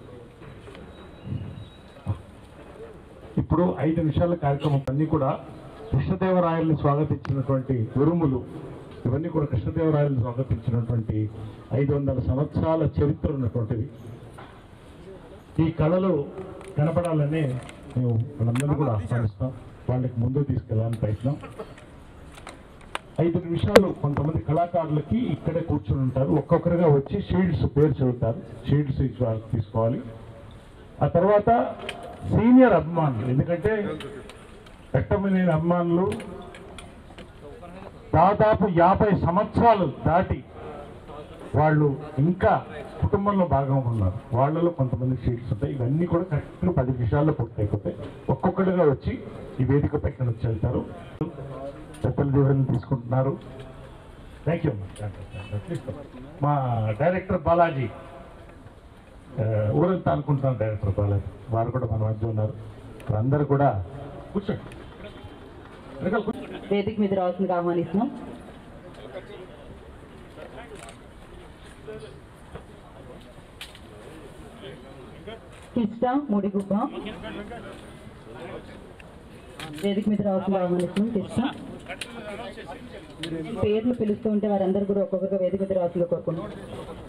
ఇప్పుడు ఐదు నిమిషాల కార్యక్రమం అన్ని కూడా కృష్ణదేవరాయల్ని స్వాగతించినటువంటి ఉరుములు ఇవన్నీ కూడా కృష్ణదేవరాయల్ని స్వాగతించినటువంటి ఐదు వందల సంవత్సరాల చరిత్ర ఉన్నటువంటివి ఈ కళలు కనపడాలని మేము మనందరూ కూడా ఆహ్వానిస్తాం వాళ్ళకి ముందుకు తీసుకెళ్ళాలని ప్రయత్నం ఐదు నిమిషాలు కొంతమంది కళాకారులకి ఇక్కడే కూర్చొని ఉంటారు ఒక్కొక్కరుగా వచ్చి షీల్డ్స్ పేరు చదువుతారు షీల్డ్స్ ఇచ్చి వాళ్ళకి తీసుకోవాలి ఆ తర్వాత సీనియర్ అభిమానులు ఎందుకంటే పెట్టమని అభిమానులు దాదాపు యాభై సంవత్సరాలు దాటి వాళ్ళు ఇంకా కుటుంబంలో భాగం ఉన్నారు వాళ్ళలో కొంతమంది షీట్స్ ఉంటాయి ఇవన్నీ కూడా కరెక్ట్గా పది నిమిషాల్లో పూర్తి అయిపోతాయి ఒక్కొక్కటిగా వచ్చి ఈ వేదిక పైన వచ్చి వెళ్తారు పెద్దల దేవుడిని తీసుకుంటున్నారు థ్యాంక్ యూ మా డైరెక్టర్ బాలాజీ ఆ, ఊరంతా అనుకుంటున్నాను డైరెక్టర్ బాలాజీ వారు కూడా మన మధ్య ఉన్నారు అందరూ కూడా కూర్చోండి వెనకాల కూర్చోండి. వేదిక మీద రావాల్సిందిగా ఆహ్వానిస్తున్నాం కిష్ట ముడిగుబ్బ వేదిక మీద రావాల్సిందిగా ఆహ్వానిస్తున్నాం కిష్ట పేర్లు పిలుస్తూ ఉంటే వారందరూ కూడా ఒక్కొక్కరుగా వేదిక మీద రావాల్సిందిగా కోరుకుంటున్నాం